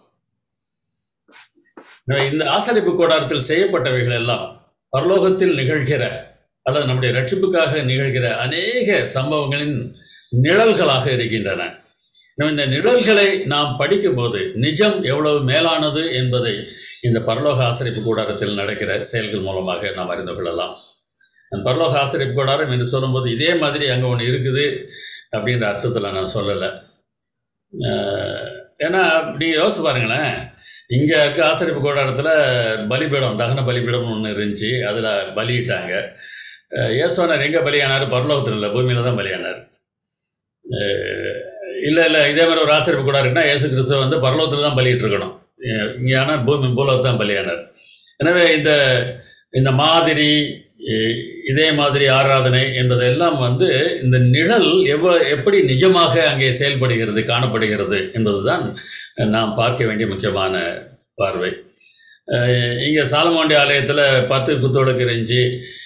எனவே இந்த ஆசரிப்பு கூடாரத்தில் செய்யப்பட்டவைகள் எல்லாம் பரலோகத்தில் நிகழ்கிற அல்லது நம்முடைய ரட்சிப்புக்காக நிகழ்கிற அநேக சம்பவங்களின் நிழல்களாக இருக்கின்றன நம்ம இந்த நிழல்களை நாம் படிக்கும்போது நிஜம் எவ்வளவு மேலானது என்பதை இந்த பரலோக ஆசிரியப்பு கூடாரத்தில் நடக்கிற செயல்கள் மூலமாக நாம் அறிந்து கொள்ளலாம் அந்த பரலோக ஆசிரியப்பு கூடாரம் என்று சொல்லும்போது இதே மாதிரி அங்கே ஒன்று இருக்குது அப்படின்ற அர்த்தத்தில் நான் சொல்லலை அஹ், ஏன்னா நீங்கள் யோசிச்சு பாருங்களேன் இங்கே இருக்க ஆசிரியப்பு கூடாரத்தில் பலிபீடம் தகன பலிபீடம் ஒன்று இருந்துச்சு அதில் பலியிட்டாங்க அஹ், இயேசுவானார் எங்கே பலியானார் பரலோகத்தில் இல்லை பூமியில தான் பலியானார் அஹ், இல்லை இல்லை இதே மாதிரி ஒரு ஆசிரியப்பு கூட இருக்குன்னா இயேசு கிறிஸ்துவ வந்து பரலோகத்தில் தான் பலியிட்டு இருக்கணும் அஹ், இங்கே ஆனால் பூமி பூலோகத்தில் தான் பலியானார் எனவே இந்த இந்த மாதிரி அஹ், இதே மாதிரி ஆராதனை என்பதெல்லாம் வந்து இந்த நிழல் எவ்வ எப்படி நிஜமாக அங்கே செயல்படுகிறது காணப்படுகிறது என்பதுதான் நாம் பார்க்க வேண்டிய முக்கியமான பார்வை அஹ், இங்க சாலமோண்டி ஆலயத்துல பத்து குத்தோடுக்கு இருந்துச்சு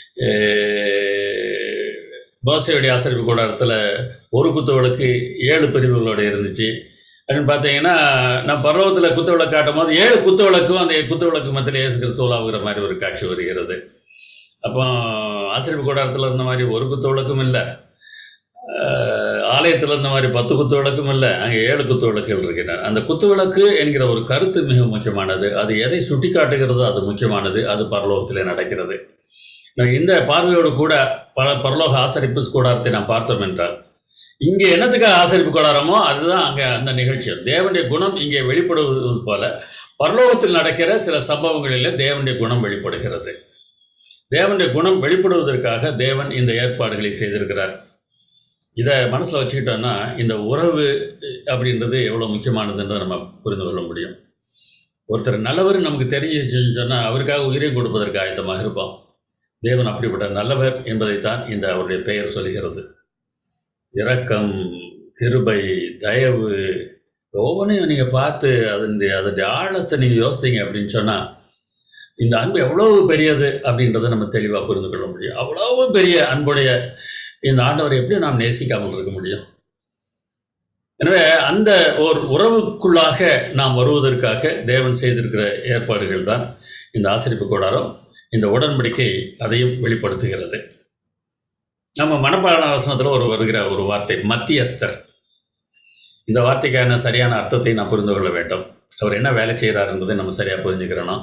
அஹ், மோசையுடைய ஆசிரியப்பு கூடாரத்தில் ஒரு குத்துவிளக்கு ஏழு பிரிவுகளோட இருந்துச்சு அப்படின்னு பார்த்தீங்கன்னா நான் பர்வத்தில் குத்துவிளக்கு காட்டும் போது ஏழு குத்துவிளக்கும் அந்த குத்துவிளக்கு மத்தியில் இயேசு கிறிஸ்துவலாகிற மாதிரி ஒரு காட்சி வருகிறது அப்போ ஆசிரியப்பு கூடாரத்தில் இருந்த மாதிரி ஒரு குத்துவிளக்கும் இல்லை ஆலயத்தில் இருந்த மாதிரி பத்து குத்து விளக்கும் இல்லை அங்கே ஏழு குத்து விளக்குகள் இருக்கின்றன அந்த குத்து விளக்கு என்கிற ஒரு கருத்து மிக முக்கியமானது அது எதை சுட்டி காட்டுகிறதோ அது முக்கியமானது அது பரலோகத்திலே நடக்கிறது நான் இந்த பார்வையோடு கூட பல பரலோக ஆசரிப்பு கூடாரத்தை நாம் பார்த்தோம் என்றால் இங்கே என்னத்துக்காக ஆசரிப்பு கூடாரமோ அதுதான் அங்கே அந்த நிகழ்ச்சி தேவனுடைய குணம் இங்கே வெளிப்படுவது போல பரலோகத்தில் நடக்கிற சில சம்பவங்களிலே தேவனுடைய குணம் வெளிப்படுகிறது தேவனுடைய குணம் வெளிப்படுவதற்காக தேவன் இந்த ஏற்பாடுகளை செய்திருக்கிறார் இதை மனசில் வச்சுக்கிட்டோம்னா இந்த உறவு அப்படின்றது எவ்வளோ முக்கியமானதுன்றதை நம்ம புரிந்து கொள்ள முடியும் ஒருத்தர் நல்லவர் நமக்கு தெரிஞ்சிச்சுன்னு சொன்னால் அவருக்காக உயிரை கொடுப்பதற்கு ஆயத்தமாக இருப்போம் தேவன் அப்படிப்பட்ட நல்லவர் என்பதைத்தான் இந்த அவருடைய பெயர் சொல்கிறது இரக்கம் கிருபை தயவு ஒவ்வொன்றையும் நீங்கள் பார்த்து அதனுடைய அதனுடைய ஆழத்தை நீங்கள் யோசித்தீங்க அப்படின்னு சொன்னால் இந்த அன்பு எவ்வளவு பெரியது அப்படின்றத நம்ம தெளிவாக புரிந்து கொள்ள முடியும் அவ்வளவு பெரிய அன்புடைய இந்த ஆண்டவரை எப்படி நாம் நேசிக்காமல் இருக்க முடியும் எனவே அந்த ஒரு உறவுக்குள்ளாக நாம் வருவதற்காக தேவன் செய்திருக்கிற ஏற்பாடுகள் தான் இந்த ஆசிரிப்பு கூடாரம் இந்த உடன்படிக்கை அதையும் வெளிப்படுத்துகிறது நம்ம மனப்பாட வசனத்தில் ஒரு வருகிற ஒரு வார்த்தை மத்தியஸ்தர் இந்த வார்த்தைக்கான சரியான அர்த்தத்தை நாம் புரிந்து கொள்ள வேண்டும் அவர் என்ன வேலை செய்கிறார் என்பதை நம்ம சரியாக புரிஞ்சுக்கிறோம்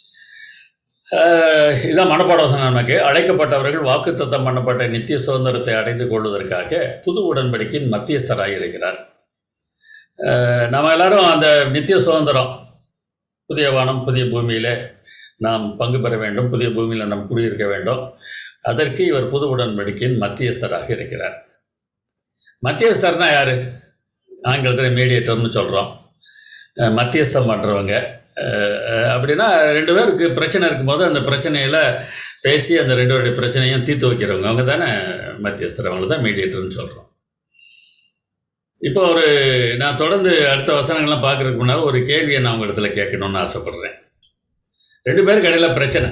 ஆஹ் இதான் மனப்பாட வசனம் நமக்கு அழைக்கப்பட்டவர்கள் வாக்குத்தத்தம் பண்ணப்பட்ட நித்திய சுதந்திரத்தை அடைந்து கொள்வதற்காக புது உடன்படிக்கையின் மத்தியஸ்தராக இருக்கிறார் ஆஹ் நம்ம எல்லாரும் அந்த நித்திய சுதந்திரம் புதிய வானம் புதிய பூமியில நாம் பங்கு பெற வேண்டும் புதிய பூமியில நாம் குடியிருக்க வேண்டும் அதற்கு இவர் புது உடன்படிக்கையின் மத்தியஸ்தராக இருக்கிறார் மத்தியஸ்தர்னா யாரு ஆங்கிலத்தில் மீடியேட்டர்னு சொல்கிறோம் மத்தியஸ்தம் பண்ணுறவங்க அஹ் அப்படின்னா ரெண்டு பேருக்கு பிரச்சனை இருக்கும்போது அந்த பிரச்சனையில பேசி அந்த ரெண்டு பேருடைய பிரச்சனையும் தீர்த்து வைக்கிறவங்க அவங்க தானே மத்தியஸ்தர் அவங்கள தான் மீடியேட்டர்னு சொல்கிறோம் இப்போ ஒரு நான் தொடர்ந்து அடுத்த வசனங்கள்லாம் பார்க்கறதுக்கு முன்னால் ஒரு கேள்வியை நான் உங்க இடத்துல கேட்கணும்னு ஆசைப்படுறேன் ரெண்டு பேருக்கு இடையில பிரச்சனை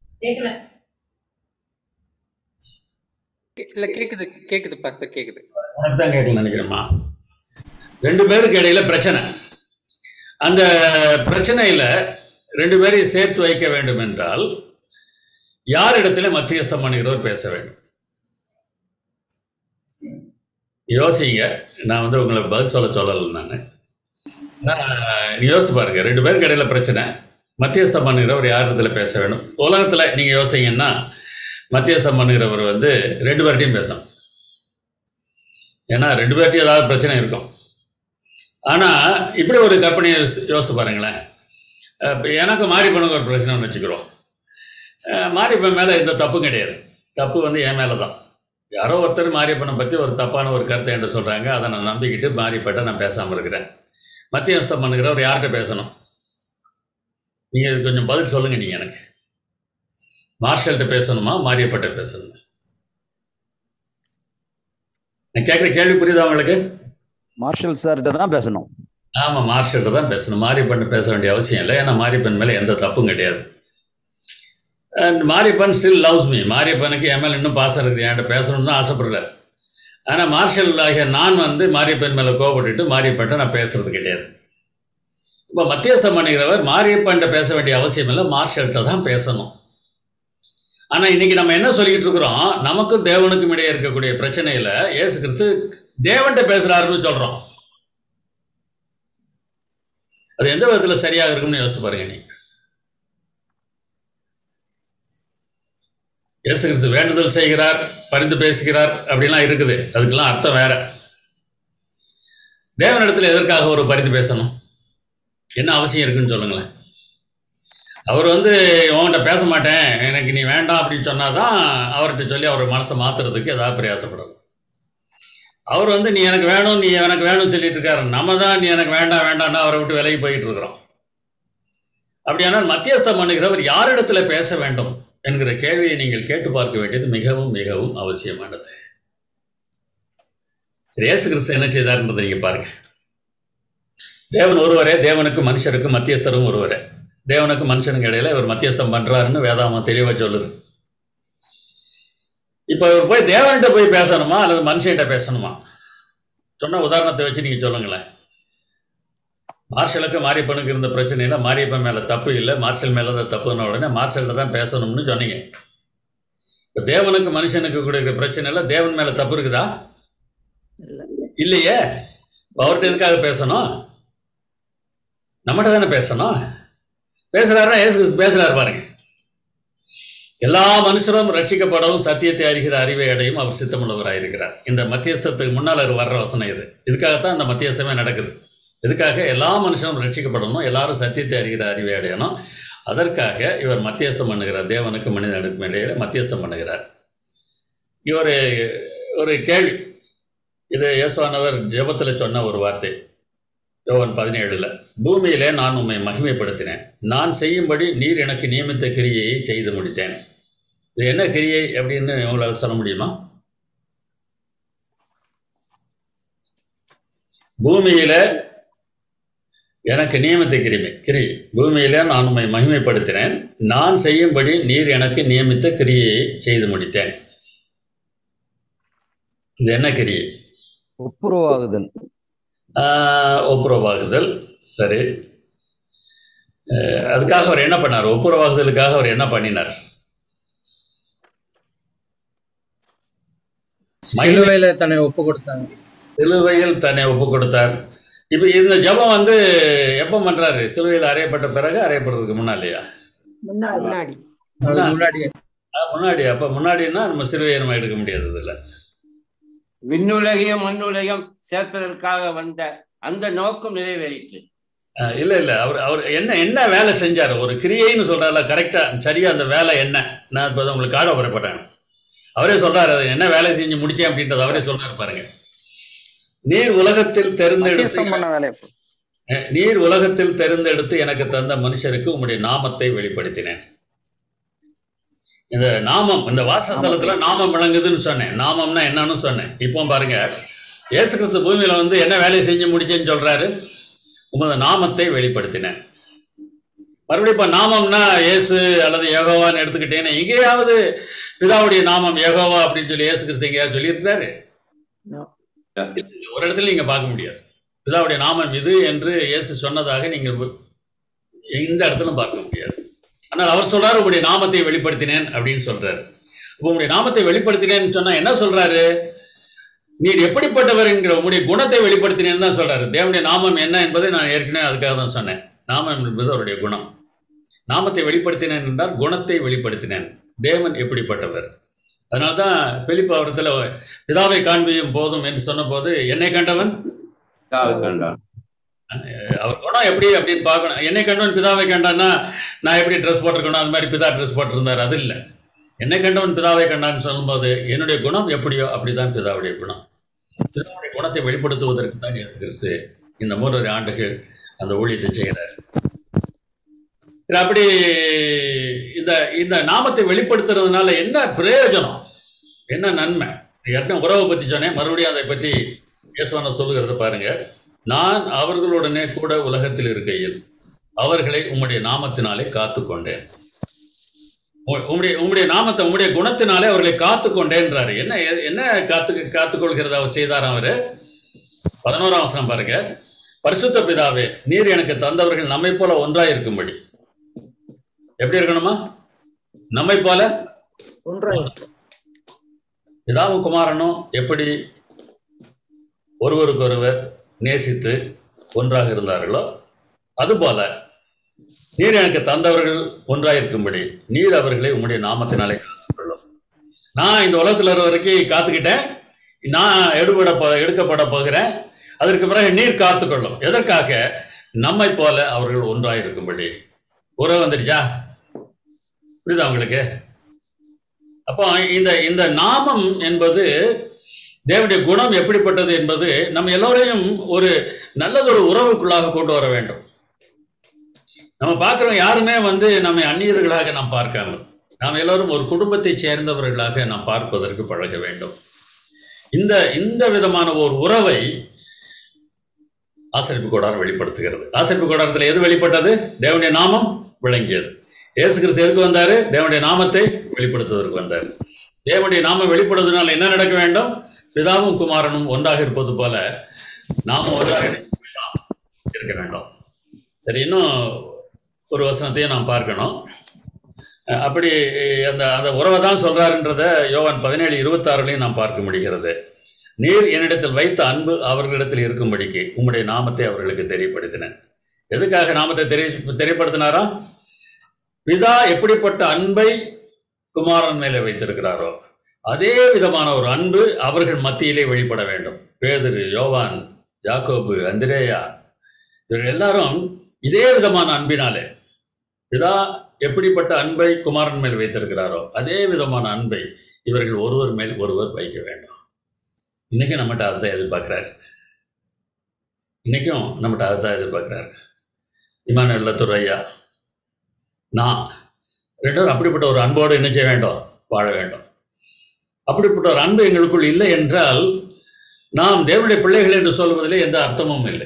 இல்ல கேக்குது கேக்குது பாஸ்டர் கேக்குது உனக்கு தான் கேட்கல நினைக்கிறேம்மா ரெண்டு பேருக்கு இடையில பிரச்சனை அந்த பிரச்சனையில ரெண்டு பேரையும் சேர்த்து வைக்க வேண்டும் என்றால் யார் இடத்துல மத்தியஸ்தம் பண்ணுகிறவர் பேச வேண்டும் யோசிங்க நான் வந்து உங்களை பதில் சொல்ல சொல்லலை நான் நீ யோசித்து பாருங்க ரெண்டு பேருக்கு இடையில பிரச்சனை மத்தியஸ்தம் பண்ணுகிறவர் யார் இடத்துல பேச வேண்டும் உலகத்துல நீங்க யோசித்தீங்கன்னா மத்தியஸ்தம் பண்ணுகிறவர் வந்து ரெண்டு பேர்ட்டையும் பேசணும் ஏன்னா ரெண்டு பேர்ட்டையும் ஏதாவது பிரச்சனை இருக்கும் ஆனா இப்படி ஒரு கற்பனையை யோசி- யோசித்து பாருங்களேன் அஹ் இப்ப எனக்கு மாரிப்பனுக்கு ஒரு பிரச்சனைன்னு வச்சுக்கிறோம் அஹ் மாரியப்பன் மேல எந்த தப்பும் கிடையாது தப்பு வந்து என் மேல தான் யாரோ ஒருத்தர் மாரியப்பனை பத்தி ஒரு தப்பான ஒரு கருத்தை என்று சொல்றாங்க அதை நான் நம்பிக்கிட்டு மாரியப்பட்ட நான் பேசாம இருக்கிறேன் மத்தியஸ்தம் பண்ணுகிறவர் யார்கிட்ட பேசணும் நீங்க இதுக்கு கொஞ்சம் பதில் சொல்லுங்க நீங்க எனக்கு மார்ஷல்கிட்ட பேசணுமா மாரியப்பட்ட பேசணுமா நான் கேட்குற கேள்வி புரியுதா உங்களுக்கு மார்ஷல் சார்கிட்ட தான் பேசணும் ஆமா மார்ஷல்கிட்ட தான் பேசணும் மாரியப்பன் பேச வேண்டிய அவசியம் இல்லை ஏன்னா மாரியப்பன் மேல எந்த தப்பும் கிடையாது and Mariyappan still loves me மாரியப்பனுக்கு என் மேல இன்னும் பாசம் இருக்குது என்கிட்ட பேசணும்னு தான் ஆசைப்படுறாரு ஆனா மார்ஷல் ஆகிய நான் வந்து மாரியப்பன் மேல கோபப்பட்டுட்டு மாரியப்பன்ட்ட நான் பேசுறது கிடையாது இப்போ மத்தியஸ்தம் பண்ணுகிறவர் மாரியப்பன்ட்ட பேச வேண்டிய அவசியம் இல்லை மார்ஷல்கிட்ட தான் பேசணும் ஆனா இன்னைக்கு நம்ம என்ன சொல்லிக்கிட்டு இருக்கிறோம் நமக்கும் தேவனுக்கும் இடையே இருக்கக்கூடிய பிரச்சனையில இயேசு கிறிஸ்து தேவன்கிட்ட பேசுறாருன்னு சொல்றோம் அது எந்த விதத்துல சரியாக இருக்கும்னு யோசிச்சு பாருங்க நீ இயேசு கிறிஸ்து வேண்டுதல் செய்கிறார் பரிந்து பேசுகிறார் அப்படிலாம் இருக்குது அதுக்கெல்லாம் அர்த்தம் வேற தேவனிடத்துல எதற்காக ஒரு பரிந்து பேசணும் என்ன அவசியம் இருக்குன்னு சொல்லுங்களேன் அவர் வந்து உன்கிட்ட பேச மாட்டேன் எனக்கு நீ வேண்டாம் அப்படின்னு சொன்னாதான் அவர்கிட்ட சொல்லி அவர் மனசை மாத்துறதுக்கு ஏதாவது பிரயாசப்படணும் அவர் வந்து நீ எனக்கு வேணும் நீ எனக்கு வேணும்னு சொல்லிட்டு இருக்காரு நம்ம தான் நீ எனக்கு வேண்டாம் வேண்டாம்னா அவரை விட்டு விலகி போயிட்டு இருக்கிறோம் அப்படியானால் மத்தியஸ்தம் பண்ணுகிறவர் யாரிடத்துல பேச வேண்டும் என்கிற கேள்வியை நீங்கள் கேட்டு பார்க்க வேண்டியது மிகவும் மிகவும் அவசியமானது சரி, இயேசு கிறிஸ்து என்ன செய்தார்ன்றதை நீங்க பாருங்க தேவன் ஒருவரே தேவனுக்கு மனுஷருக்கு மத்தியஸ்தரும் ஒருவரே தேவனுக்கு மனுஷனுக்கு இடையில இவர் மத்தியஸ்தம் பண்றாருன்னு வேதாமம் தெளிவா சொல்லுது இப்ப இவர் போய் தேவன்கிட்ட போய் பேசணுமா அல்லது மனுஷன்கிட்ட பேசணுமா சொன்ன உதாரணத்தை வச்சு நீங்க சொல்லுங்களேன் மார்ஷலுக்கு மாரியப்பனுக்கு இருந்த பிரச்சனையில மாரியப்பன் மேல தப்பு இல்லை மார்ஷல் மேல தான் தப்புன உடனே மார்ஷல்கிட்ட தான் பேசணும்னு சொன்னீங்க இப்ப தேவனுக்கு மனுஷனுக்கு கூட இருக்கிற பிரச்சனையில தேவன் மேல தப்பு இருக்குதா இல்லையே இப்ப அவர்கிட்ட எதுக்காக பேசணும் நம்மகிட்ட தானே பேசணும் பேசுறாருன்னா ஏசு கிறிஸ்து பேசுறாரு பாருங்க எல்லா மனுஷரும் ரட்சிக்கப்படவும் சத்தியத்தை அறிகிற அறிவை அடையும் அவர் சித்தமுள்ளவராயிருக்கிறார் இந்த மத்தியஸ்தத்துக்கு முன்னால் அவர் வர்ற வசனம் இது இதுக்காகத்தான் இந்த மத்தியஸ்தமே நடக்குது எதுக்காக எல்லா மனுஷனும் ரட்சிக்கப்படணும் எல்லாரும் சத்தியத்தை அறிகிற அறிவை அடையணும் அதற்காக இவர் மத்தியஸ்தம் பண்ணுகிறார் தேவனுக்கு மனிதனுக்கு இடையில மத்தியஸ்தம் பண்ணுகிறார் இவர் ஒரு கேள்வி இது இயேசுவானவர் ஜெபத்துல சொன்ன ஒரு வார்த்தை யோவான் பதினேழுல பூமியிலே நான் உம்மை மகிமைப்படுத்தினேன் நான் செய்யும்படி நீர் எனக்கு நியமித்த கிரியையை செய்து முடித்தேன் இது என்ன கிரியை அப்படின்னு உங்களால் சொல்ல முடியுமா பூமியில எனக்கு நியமித்த கிரிமை கிரி பூமியில நான் உம்மை மகிமைப்படுத்தினேன் நான் செய்யும்படி நீர் எனக்கு நியமித்த கிரியையை செய்து முடித்தேன் இது என்ன கிரியை ஒப்புரவாகுதல் ஆஹ் ஒப்புரவாகுதல் சரி அஹ் அதுக்காக அவர் என்ன பண்ணார் ஒப்புரவாகுதலுக்காக அவர் என்ன பண்ணினார் சிலுவையில தன்னை ஒப்பு கொடுத்தாங்க சிலுவையில் தன்னை ஒப்பு கொடுத்தார் இப்ப இந்த ஜெபம் வந்து எப்ப பண்றாரு சிலுவையில் அறையப்பட்ட பிறகு அறையப்படுறதுக்கு முன்னாலேயா முன்னாடி அதுக்கு முன்னாடியே ஆஹ் முன்னாடி அப்ப முன்னாடின்னா நம்ம சிலுவையை நம்ம எடுக்க முடியாது இதுல விண்ணுலகையும் மண்ணுலகம் சேர்ப்பதற்காக வந்த அந்த நோக்கம் நிறைவேறிற்று ஆஹ் இல்ல இல்ல அவர் அவர் என்ன என்ன வேலை செஞ்சாரு ஒரு கிரியைன்னு சொல்றாருல கரெக்டா சரியா அந்த வேலை என்ன நான் இப்ப உங்களுக்கு காட வரப்பட்டேன் அவரே சொல்றாரு அது என்ன வேலை செஞ்சு முடிச்சேன் அப்படின்றது அவரே சொல்றாரு பாருங்க நீர் உலகத்தில் மத்தியஸ்தம் தெரிந்தெடுத்து பண்ண வேலையை அஹ், நீர் உலகத்தில் தெரிந்தெடுத்து எனக்கு தந்த மனுஷருக்கு உம்முடைய நாமத்தை வெளிப்படுத்தினேன் இந்த நாமம் இந்த வாசஸ்தலத்துல நாமம் விளங்குதுன்னு சொன்னேன் நாமம்னா என்னன்னு சொன்னேன் இப்போ பாருங்க இயேசு கிறிஸ்து பூமியில வந்து என்ன வேலையை செஞ்சு முடிச்சேன்னு சொல்றாரு உமது நாமத்தை வெளிப்படுத்தினேன் மறுபடியும் இப்ப நாமம்னா இயேசு அல்லது யெகோவான்னு எடுத்துக்கிட்டேன்னு எங்கேயாவது பிதாவுடைய நாமம் யெகோவா அப்படின்னு சொல்லி இயேசு கிறிஸ்து எங்கேயாவது சொல்லியிருக்கிறாரு ஒரு இடத்துல நீங்க பார்க்க முடியாது பிதாவுடைய நாமம் இது என்று இயேசு சொன்னதாக நீங்க எந்த இடத்துல பார்க்க முடியாது ஆனால் அவர் சொல்றாரு உங்களுடைய நாமத்தை வெளிப்படுத்தினேன் அப்படின்னு சொல்றாரு அப்ப உங்களுடைய நாமத்தை வெளிப்படுத்தினேன்னு சொன்னா என்ன சொல்றாரு நீர் எப்படிப்பட்டவர் என்கிற உங்களுடைய குணத்தை வெளிப்படுத்தினேன்னு தான் சொல்றாரு தேவனுடைய நாமம் என்ன என்பதை நான் ஏற்கனவே அதுக்காக தான் சொன்னேன் நாமம் என்பது அவருடைய குணம் நாமத்தை வெளிப்படுத்தினேன் என்றால் குணத்தை வெளிப்படுத்தினேன் தேவன் எப்படிப்பட்டவர் அதனால்தான் பிலிப்பு அவரத்துல பிதாவை காண்பியும் போதும் என்று சொன்னபோது என்னை கண்டவன் பிதாவை கண்டான் அவர் குணம் எப்படி அப்படின்னு பார்க்கணும் என்னை கண்டவன் பிதாவை கண்டான்னா நான் எப்படி ட்ரெஸ் போட்டிருக்கணும் அது மாதிரி பிதா ட்ரெஸ் போட்டிருந்தார் அது இல்லை என்னை கண்டவன் பிதாவை கண்டான்னு சொல்லும்போது என்னுடைய குணம் எப்படியோ அப்படிதான் பிதாவுடைய குணம் பிதாவுடைய குணத்தை வெளிப்படுத்துவதற்கு தான் இயேசு கிறிஸ்து இந்த மூன்றரை ஆண்டுகள் அந்த ஊழியத்தை செய்கிறார் சரி, அப்படி இந்த இந்த நாமத்தை வெளிப்படுத்துறதுனால என்ன பிரயோஜனம் என்ன நன்மை ஏற்கனவே உறவை பத்தி சொன்னேன் மறுபடியும் அதை பத்தி இயேசுவான சொல்லுகிறத பாருங்க நான் அவர்களுடனே கூட உலகத்தில் இருக்கையில் அவர்களை உம்முடைய நாமத்தினாலே காத்து கொண்டேன் உ- உம்முடைய உம்முடைய நாமத்தை உம்முடைய குணத்தினாலே அவர்களை காத்து கொண்டேன்றாரு என்ன என்ன காத்து காத்துக்கொள்கிறது அவர் செய்தார் அவரு பதினோராம் வசனம் பாருங்க பரிசுத்த பிதாவே நீர் எனக்கு தந்தவர்கள் நம்மை போல ஒன்றாய் இருக்கும்படி எப்படி இருக்கணுமா நம்மை போல பிதாவும் குமாரனும் எப்படி ஒருவருக்கொருவர் நேசித்து ஒன்றாக இருந்தார்களோ அதுபோல நீர் எனக்கு தந்தவர்கள் ஒன்றாயிருக்கும்படி நீர் அவர்களை உம்முடைய நாமத்தினாலே காத்துக்கொள்ளும் நான் இந்த உலகத்துல இருக்க வரைக்கும் காத்துக்கிட்டேன் நான் எடுபட போ எடுக்கப்பட போகிறேன் அதற்கு பிறகு நீர் காத்துக்கொள்ளும் எதற்காக நம்மை போல அவர்கள் ஒன்றாயிருக்கும்படி உறவு வந்துடுச்சா புரியுதா உங்களுக்கு அப்போ இந்த இந்த நாமம் என்பது தேவனுடைய குணம் எப்படிப்பட்டது என்பது நம்ம எல்லோரையும் ஒரு நல்லதொரு உறவுக்குள்ளாக கொண்டு வர வேண்டும் நம்ம பார்க்கிறோம் யாருமே வந்து நம்மை அந்நியர்களாக நாம் பார்க்காமல் நாம் எல்லோரும் ஒரு குடும்பத்தை சேர்ந்தவர்களாக நாம் பார்ப்பதற்கு பழக வேண்டும் இந்த இந்த விதமான ஒரு உறவை ஆசரிப்பு கோடாரம் வெளிப்படுத்துகிறது ஆசரிப்பு கோடாரத்தில் எது வெளிப்பட்டது தேவனுடைய நாமம் விளங்கியது இயேசு கிறிஸ்து எதுக்கு வந்தாரு தேவனுடைய நாமத்தை வெளிப்படுத்துவதற்கு வந்தார் தேவனுடைய நாமம் வெளிப்படுவதனால் என்ன நடக்க வேண்டும் பிதாவும் குமாரனும் ஒன்றாக இருப்பது போல நாமும் ஒன்றாக இருக்க வேண்டும் சரி இன்னும் ஒரு வசனத்தையும் நாம் பார்க்கணும் அஹ் அப்படி அந்த அந்த உறவை தான் சொல்றாருன்றத யோவான் பதினேழு இருபத்தாறுலையும் நாம் பார்க்க முடிகிறது நீர் என்னிடத்தில் வைத்த அன்பு அவர்களிடத்தில் இருக்கும்படிக்கு உம்முடைய நாமத்தை அவர்களுக்கு தெரியப்படுத்தினேன் எதுக்காக நாமத்தை தெரிய தெரியப்படுத்தினாரா பிதா எப்படிப்பட்ட அன்பை குமாரன் மேலே வைத்திருக்கிறாரோ அதே விதமான ஒரு அன்பு அவர்கள் மத்தியிலே வெளிப்பட வேண்டும் பேதுரு யோவான் யாக்கோபு அந்திரேயா இவர்கள் எல்லாரும் இதே விதமான அன்பினாலே பிதா எப்படிப்பட்ட அன்பை குமாரன் மேல் வைத்திருக்கிறாரோ அதே விதமான அன்பை இவர்கள் ஒருவர் மேல் ஒருவர் வைக்க வேண்டும் இன்னைக்கும் நம்மகிட்ட அதுதான் எதிர்பார்க்கிறார் இன்னைக்கும் நம்மகிட்ட அதுதான் எதிர்பார்க்கிறார் இமானுவேல் லத்தூர் ஐயா நான் ரெண்டு பேரும் அப்படிப்பட்ட ஒரு அன்போடு என்ன செய்ய வேண்டும் வாழ வேண்டும் அப்படிப்பட்ட ஒரு அன்பு எங்களுக்குள் இல்லை என்றால் நாம் தேவனுடைய பிள்ளைகள் என்று சொல்வதிலே எந்த அர்த்தமும் இல்லை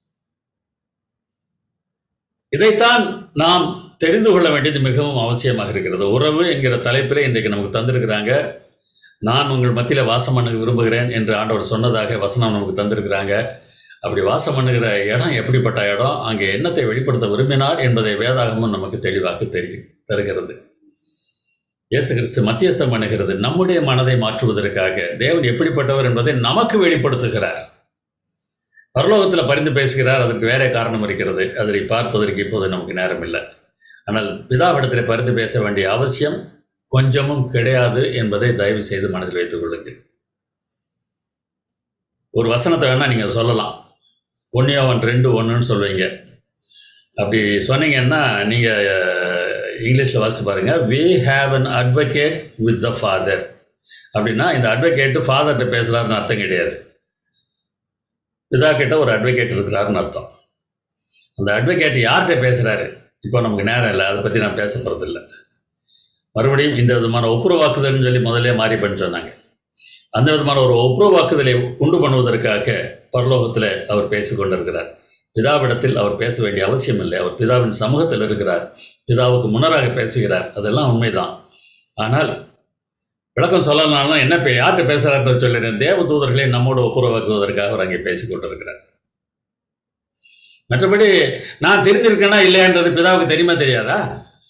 இதைத்தான் நாம் தெரிந்து கொள்ள வேண்டியது மிகவும் அவசியமாக இருக்கிறது உறவு என்கிற தலைப்பிலே இன்றைக்கு நமக்கு தந்திருக்கிறாங்க நான் உங்கள் மத்தியில வாசம் பண்ண விரும்புகிறேன் என்று ஆண்டவர் சொன்னதாக வசனம் நமக்கு தந்திருக்கிறாங்க அப்படி வாசம் பண்ணுகிற இடம் எப்படிப்பட்ட இடம் அங்கே எண்ணத்தை வெளிப்படுத்த விரும்பினார் என்பதை வேதாகமும் நமக்கு தெளிவாக தெரி தருகிறது இயேசு கிறிஸ்து மத்தியஸ்தம் பண்ணுகிறது நம்முடைய மனதை மாற்றுவதற்காக தேவன் எப்படிப்பட்டவர் என்பதை நமக்கு வெளிப்படுத்துகிறார் பரலோகத்தில் பரிந்து பேசுகிறார் அதற்கு வேற காரணம் இருக்கிறது அதனை பார்ப்பதற்கு இப்போது நமக்கு நேரம் இல்லை ஆனால் பிதாவிடத்தில் பரிந்து பேச வேண்டிய அவசியம் கொஞ்சமும் கிடையாது என்பதை தயவு செய்து மனதில் வைத்துக் கொள்ளுங்கள் ஒரு வசனத்தை வேணா நீங்க சொல்லலாம் ஒன்னியோவன் ரெண்டு ஒன்றுன்னு சொல்லுவீங்க அப்படி சொன்னீங்கன்னா நீங்க இங்கிலீஷ்ல வாசித்து பாருங்க we have an advocate with the father அப்படின்னா இந்த அட்வொகேட்டு ஃபாதர்கிட்ட பேசுறாருன்னு அர்த்தம் கிடையாது பிதா கிட்ட ஒரு அட்வொகேட் இருக்கிறாருன்னு அர்த்தம் அந்த அட்வொகேட் யார்கிட்ட பேசுறாரு இப்போ நமக்கு நேரம் இல்லை அதை பற்றி நான் பேச போகிறதில்ல மறுபடியும் இந்த விதமான ஒப்புரவாக்குதல்னு சொல்லி முதல்ல மாறி பண்ணி சொன்னாங்க அந்த விதமான ஒரு ஒப்புரவாக்குதலை உண்டு பண்ணுவதற்காக பரலோகத்தில் அவர் பேசிக் கொண்டிருக்கிறார் பிதாவிடத்தில் அவர் பேச வேண்டிய அவசியம் இல்லை அவர் பிதாவின் சமூகத்தில் இருக்கிறார் பிதாவுக்கு முன்னராக பேசுகிறார் அதெல்லாம் உண்மைதான் ஆனால் விளக்கம் சொல்லலாம் என்ன பே- யார்கிட்ட பேசுறாரு சொல்லிடுறேன் தேவ தூதர்களை நம்மோடு ஒப்புரவாக்குவதற்காக அவர் அங்கே பேசிக் கொண்டிருக்கிறார் மற்றபடி நான் தெரிஞ்சிருக்கேனா இல்லையான்றது பிதாவுக்கு தெரியுமா தெரியாதா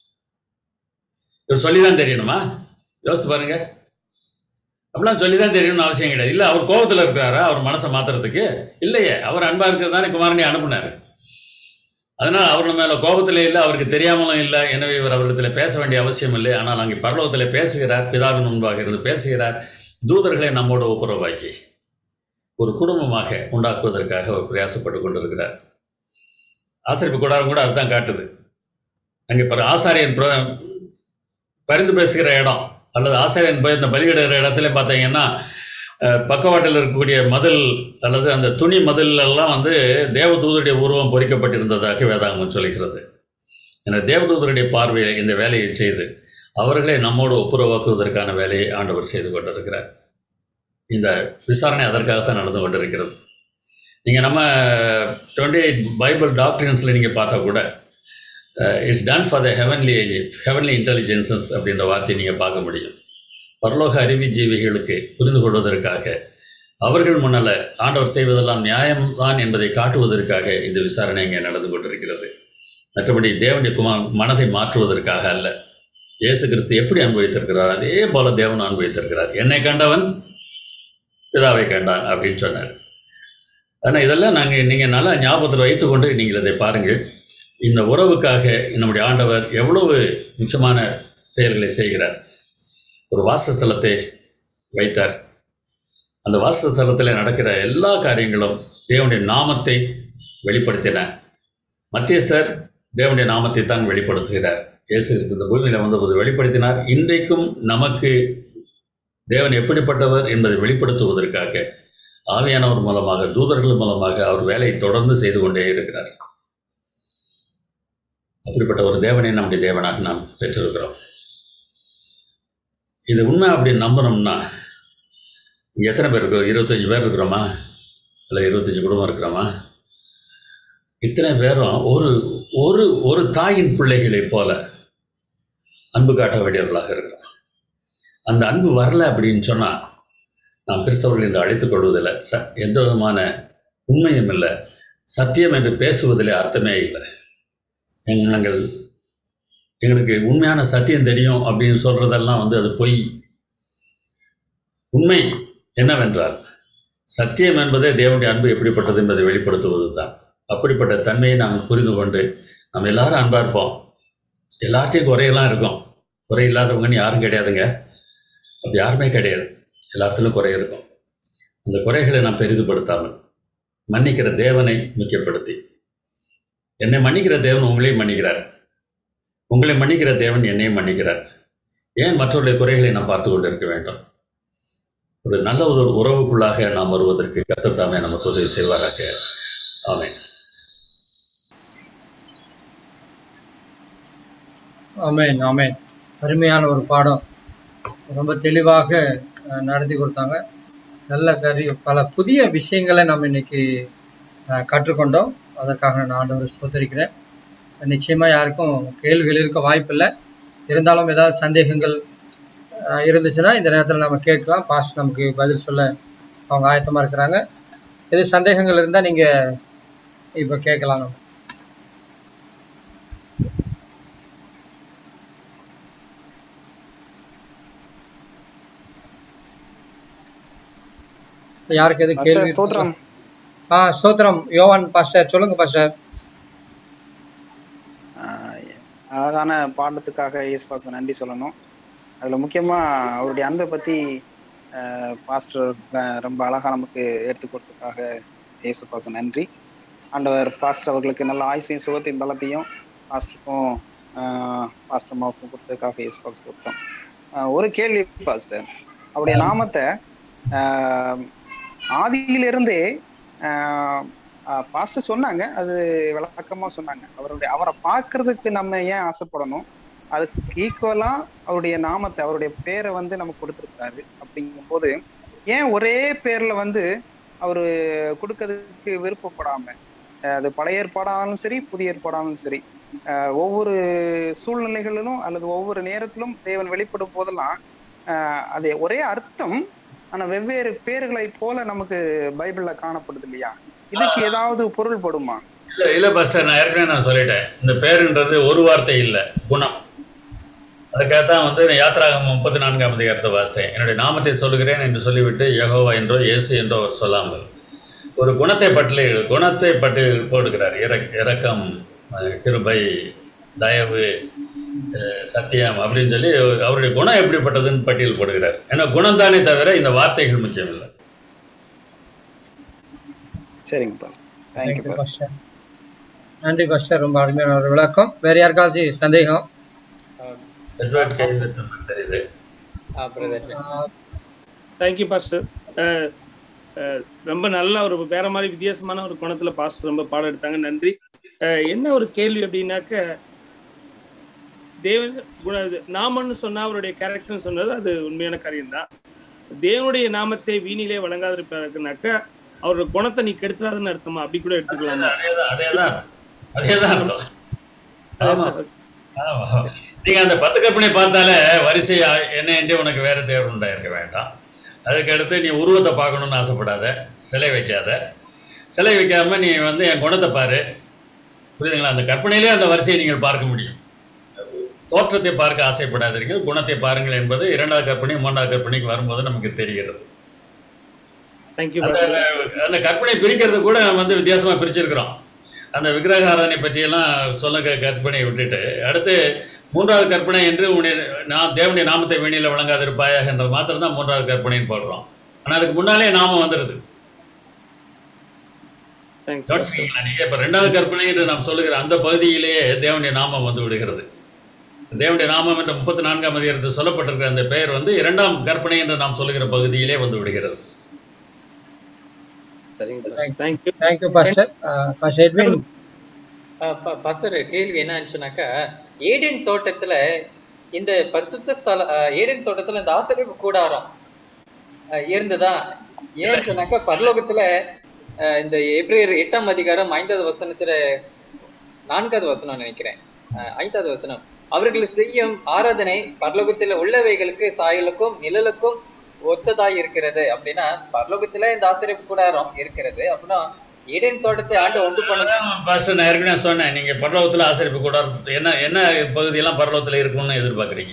இவர் சொல்லிதான் தெரியணுமா யோசித்து பாருங்க அப்படிலாம் சொல்லிதான் தெரியணும்னு அவசியம் கிடையாது இல்ல அவர் கோபத்துல இருக்கிறாரா அவர் மனசை மாத்துறதுக்கு இல்லையே அவர் அன்பா இருக்கிறது தானே குமாரனை அனுப்புனாரு அதனால அவர் நம்ம மேல கோபத்திலே இல்லை அவருக்கு தெரியாமலும் இல்லை எனவே இவர் அவரிடத்துல பேச வேண்டிய அவசியம் இல்லை ஆனால் அங்கே பரலோகத்துல பேசுகிறார் பிதாவின் முன்பாக இருந்து பேசுகிறார் தூதர்களை நம்மோடு ஒப்புரவாக்கி ஒரு குடும்பமாக உண்டாக்குவதற்காக அவர் பிரயாசப்பட்டு கொண்டிருக்கிறார் ஆசிரியப்பு கூடாரம் கூட அதுதான் காட்டுது அங்கே பாரு ஆசாரியன் பிர- பரிந்து பேசுகிற இடம் அல்லது ஆசாரியன் போய் இந்த பலியிடுகிற இடத்துல பார்த்தீங்கன்னா அஹ், பக்கவாட்டில் இருக்கக்கூடிய மதில் அல்லது அந்த துணி மதில் எல்லாம் வந்து தேவதூதருடைய உருவம் பொறிக்கப்பட்டிருந்ததாக வேதாகமம் சொல்கிறது என தேவதூதருடைய பார்வையில் இந்த வேலையை செய்து அவர்களை நம்மோடு ஒப்புரவாக்குவதற்கான வேலையை ஆண்டவர் செய்து கொண்டிருக்கிறார் இந்த விசாரணை அதற்காகத்தான் நடந்து கொண்டிருக்கிறது நீங்கள் நம்ம டுவெண்ட்டி எயிட் பைபிள் டாக்டரின்ஸில் நீங்கள் பார்த்தா கூட it's done for the heavenly heavenly intelligences அப்படின்ற வார்த்தையை நீங்கள் பார்க்க முடியும் பரலோக அறிவி ஜீவிகளுக்கு புரிந்து கொள்வதற்காக அவர்கள் முன்னால ஆண்டவர் செய்வதெல்லாம் நியாயம்தான் என்பதை காட்டுவதற்காக இந்த விசாரணை இங்கே நடந்து கொண்டிருக்கிறது மற்றபடி தேவனுடைய குமார் மனதை மாற்றுவதற்காக அல்ல இயேசு கிறிஸ்து எப்படி அனுபவித்திருக்கிறார் அதே போல தேவன் அனுபவித்திருக்கிறார் என்னை கண்டவன் பிதாவை கண்டான் அப்படின்னு சொன்னார் ஆனால் இதெல்லாம் நாங்கள் நீங்கள் நல்லா ஞாபகத்தில் வைத்துக்கொண்டு நீங்கள் இதை பாருங்கள் இந்த உறவுக்காக நம்முடைய ஆண்டவர் எவ்வளவு முக்கியமான செயல்களை செய்கிறார் ஒரு வாசஸ்தலத்தை வைத்தார் அந்த வாசஸ்தலத்தில் நடக்கிற எல்லா காரியங்களும் தேவனுடைய நாமத்தை வெளிப்படுத்தின மத்தியஸ்தர் தேவனுடைய நாமத்தை தான் வெளிப்படுத்துகிறார் இயேசு கிறிஸ்து இந்த பூமியில வந்தபோது வெளிப்படுத்தினார் இன்றைக்கும் நமக்கு தேவன் எப்படிப்பட்டவர் என்பதை வெளிப்படுத்துவதற்காக ஆவியானவர் மூலமாக தூதர்கள் மூலமாக அவர் வேலையை தொடர்ந்து செய்து கொண்டே இருக்கிறார் அப்படிப்பட்ட ஒரு தேவனை நம்முடைய தேவனாக நாம் பெற்றிருக்கிறோம் இது உண்மை அப்படின்னு நம்பணும்னா இங்க எத்தனை பேர் இருக்கிறோம் இருபத்தஞ்சு பேர் இருக்கிறோமா இல்லை இருபத்தஞ்சு குடும்பம் இருக்கிறோமா இத்தனை பேரும் ஒரு ஒரு ஒரு தாயின் பிள்ளைகளைப் போல அன்பு காட்ட வேண்டியவர்களாக இருக்கிறோம் அந்த அன்பு வரல அப்படின்னு சொன்னா நாம் கிறிஸ்தவர்கள் என்று அழைத்துக் கொள்வதில்லை ச எந்த விதமான உண்மையும் இல்லை சத்தியம் என்று பேசுவதிலே அர்த்தமே இல்லை எங்க- நாங்கள் எங்களுக்கு உண்மையான சத்தியம் தெரியும் அப்படின்னு சொல்றதெல்லாம் வந்து அது பொய் உண்மை என்னவென்றால் சத்தியம் என்பதே தேவனுடைய அன்பு எப்படிப்பட்டது என்பதை வெளிப்படுத்துவது தான் அப்படிப்பட்ட தன்மையை நாம் புரிந்து கொண்டு நம்ம எல்லாரும் அன்பா இருப்போம் எல்லார்ட்டையும் குறையெல்லாம் இருக்கும் குறை இல்லாதவங்கன்னு யாரும் கிடையாதுங்க அப்படி யாருமே கிடையாது எல்லாத்துலையும் குறை இருக்கும் அந்த குறைகளை நாம் பெரிதுபடுத்தாமல் மன்னிக்கிற தேவனை முக்கியப்படுத்தி என்னை மன்னிக்கிற தேவன் உங்களையும் மன்னிக்கிறார் உங்களை மன்னிக்கிற தேவன் என்னையும் மன்னிக்கிறார் ஏன் மற்றவருடைய குறைகளை நாம் பார்த்து கொண்டு இருக்க வேண்டும் ஒரு நல்ல ஒரு உறவுக்குள்ளாக நாம் வருவதற்கு கர்த்தர் தாமே நமக்கு உதவி செய்வாராக ஆமென் ஆமென் ஆமென் அருமையான ஒரு பாடம் ரொம்ப தெளிவாக அஹ், நடத்தி கொடுத்தாங்க நல்ல கரி பல புதிய விஷயங்களை நம்ம இன்னைக்கு அஹ், கற்றுக்கொண்டோம் அதற்காக நான் ஆண்டவரை சோதரிக்கிறேன் நிச்சயமா யாருக்கும் கேள்விகள் இருக்க வாய்ப்பில்லை இருந்தாலும் ஏதாவது சந்தேகங்கள் அஹ், இருந்துச்சுன்னா இந்த நேரத்தில் நம்ம கேட்கலாம் பாஸ்ட் நமக்கு பதில் சொல்ல அவங்க ஆயத்தமா இருக்கிறாங்க எது சந்தேகங்கள் இருந்தால் நீங்க இப்போ கேட்கலாம் நம்ம யாருக்கு எது கேள்வி இருக்கா? ஸ்தோத்திரம் ஆ ஸ்தோத்திரம் யோவான் பாஸ்டர் சொல்லுங்க பாஸ்டர் ஆஹ் அழகான பாடத்துக்காக இயேசுபாக்கு நன்றி சொல்லணும் அதுல முக்கியமா அவருடைய அன்பை பத்தி ஆஹ் பாஸ்டர் அஹ் ரொம்ப அழகா நமக்கு எடுத்து கொடுத்ததுக்காக இயேசுபாக்கு நன்றி ஆண்டவர் பாஸ்டர் அவர்களுக்கு நல்ல ஆயுசையும் சுகத்தையும் பலத்தையும் பாஸ்டருக்கும் ஆஹ் பாஸ்டர் அம்மாவுக்கும் கொடுத்ததுக்காக இயேசுபாக்கு கொடுத்தோம் ஆஹ் ஒரு கேள்வி பாஸ்டர் அவருடைய நாமத்தை ஆஹ் ஆதியிலிருந்தே ஆஹ் பாஸ்டர் சொன்னாங்க அது விளக்கமா சொன்னாங்க அவருடைய அவரை பார்க்கிறதுக்கு நம்ம ஏன் ஆசைப்படணும் அதுக்கு ஈக்குவலா அவருடைய நாமத்தை அவருடைய பேரை வந்து நமக்கு கொடுத்துருக்காரு அப்படிங்கும்போது ஏன் ஒரே பேர்ல வந்து அவரு கொடுக்கறதுக்கு விருப்பப்படாம அஹ் அது பழைய ஏற்பாடானாலும் சரி புதிய ஏற்பாடானாலும் சரி அஹ் ஒவ்வொரு சூழ்நிலைகளிலும் அல்லது ஒவ்வொரு நேரத்திலும் தேவன் வெளிப்படும் போதெல்லாம் அஹ் அது ஒரே அர்த்தம் ஆனா வெவ்வேறு பேர்களை போல நமக்கு பைபிள்ல காணப்படுது இல்லையா இதுக்கு ஏதாவது பொருள் படுமா இல்ல இல்ல பாஸ்டர் நான் ஏற்கனவே நான் சொல்லிட்டேன் இந்த பேருன்றது ஒரு வார்த்தை இல்ல குணம் அதுக்காகத்தான் வந்து நான் யாத்திராகம் முப்பத்தி நான்காம் அதிகாரத்தை வாசித்தேன் என்னுடைய நாமத்தை சொல்லுகிறேன் என்று சொல்லிவிட்டு யெகோவா என்றோ இயேசு என்றோ அவர் சொல்லாமல் ஒரு குணத்தை பற்றி குணத்தை பற்றி போடுகிறார் இறக் இரக்கம் அஹ், கிருபை தயவு அஹ், சத்தியம் அப்படின்னு சொல்லி அவருடைய குணம் எப்படிப்பட்டதுன்னு பட்டியல் போடுகிறார் ஏன்னா குணம் தானே தவிர இந்த வார்த்தைகள் முக்கியம் இல்லை சரிங்க pastor thank you thank you pastor pastor நன்றி பாஸ்டர் ரொம்ப அருமையான ஒரு விளக்கம் வேற யாருக்காச்சும் சந்தேகம் எட்வர்ட் கையில் தெரியுது பிரதர் தேங்க்யூ பாஸ்டர் அஹ், அஹ், ரொம்ப நல்ல ஒரு வேற மாதிரி வித்தியாசமான ஒரு கோணத்துல பாஸ்டர் ரொம்ப பாடம் எடுத்தாங்க நன்றி அஹ், என்ன ஒரு கேள்வி அப்படின்னாக்க தேவன் குண- இது நாமன்னு சொன்னா அவருடைய கேரக்டர்னு சொன்னது அது உண்மையான காரியம்தான் தேவனுடைய நாமத்தை வீணிலே வழங்காதிருப்பாருக்குனாக்க அவரோட குணத்தை நீ கெடுத்துறாதுன்னு அர்த்தமா அப்படி கூட எடுத்துக்கலாமா அதேதான் அதேதான் அதேதான் அர்த்தம் ஆமா ஆமா. நீங்க அந்த பத்து கற்பனை பார்த்தாலே வரிசையா என்ன என்று உனக்கு வேற தேர்வு உண்டாயிருக்க வேண்டாம் அதுக்கு அடுத்து நீ உருவத்தை பார்க்கணும்னு ஆசைப்படாத சிலை வைக்காத சிலை வைக்காம நீ வந்து என் குணத்தை பாரு புரியுதுங்களா அந்த கற்பனையிலே அந்த வரிசையை நீங்கள் பார்க்க முடியும் தோற்றத்தை பார்க்க ஆசைப்படாதீர்கள் குணத்தை பாருங்கள் என்பது இரண்டாவது கற்பனை மூன்றாவது கற்பனைக்கு வரும்போது நமக்கு தெரிகிறது தேங்க்யூ அந்த பாஸ்டர் அந்த கற்பனை பிரிக்கிறது கூட வந்து வித்தியாசமா பிரிச்சிருக்கிறோம் அந்த விக்கிரக ஆராதனை பற்றியெல்லாம் சொல்ல க- கற்பனையை விட்டுட்டு அடுத்து மூன்றாவது கற்பனை என்று உன்னுடைய நாம் தேவனுடைய நாமத்தை வெளியில வழங்காதிருப்பாயாக என்ற மாத்திரம் தான் மூன்றாவது கற்பனைன்னு போடுறோம் ஆனா அதுக்கு முன்னாலே நாமம் வந்துருது தேங்க்ஸ் பாஸ்டர் கவனிச்சீங்களா நீங்க இப்ப ரெண்டாவது கற்பனை என்று நாம் சொல்லுகிற அந்த பகுதியிலேயே தேவனுடைய நாமம் வந்து விடுகிறது தேவனுடைய நாமம் என்ற முப்பத்தி நான்காம் அதிகாரத்தில் சொல்லப்பட்டிருக்கிற அந்த பெயர் வந்து இரண்டாம் கற்பனை என்று நாம் சொல்லுகிற பகுதியிலே வந்து விடுகிறது சரிங்க pastor thank you thank you pastor pastor Edwin pastor கேள்வி என்னன்னு சொன்னாக்கா ஏடென் தோட்டத்துல இந்த பரிசுத்த ஸ்தல அஹ், ஏடென் தோட்டத்துல இந்த ஆசிரியப்பு கூடாரம் அஹ், இருந்ததா ஏன்னு சொன்னாக்கா பரலோகத்துல அஹ், இந்த எப்ரேர் எட்டாம் அதிகாரம் ஐந்தாவது வசனத்துல நான்காவது வசனம் நினைக்கிறேன் அஹ், ஐந்தாவது வசனம் அவர்கள் செய்யும் ஆராதனை பரலோகத்துல உள்ளவைகளுக்கு சாயலுக்கும் நிழலுக்கும் ஒத்ததாய் இருக்கிறது அப்படின்னா பரலோகத்துல இந்த ஆசிரியப்பு கூடாரம் இருக்கிறது அப்படின்னா ஏடென் தோட்டத்தை ஆண்டு உண்டு பண்ண பாஸ்டர் நான் ஏற்கனவே சொன்னேன் நீங்க பரலோகத்துல ஆசிரியப்பு கூட என்ன என்ன பகுதியெல்லாம் பரலோகத்துல இருக்கும்னு எதிர்பார்க்குறீங்க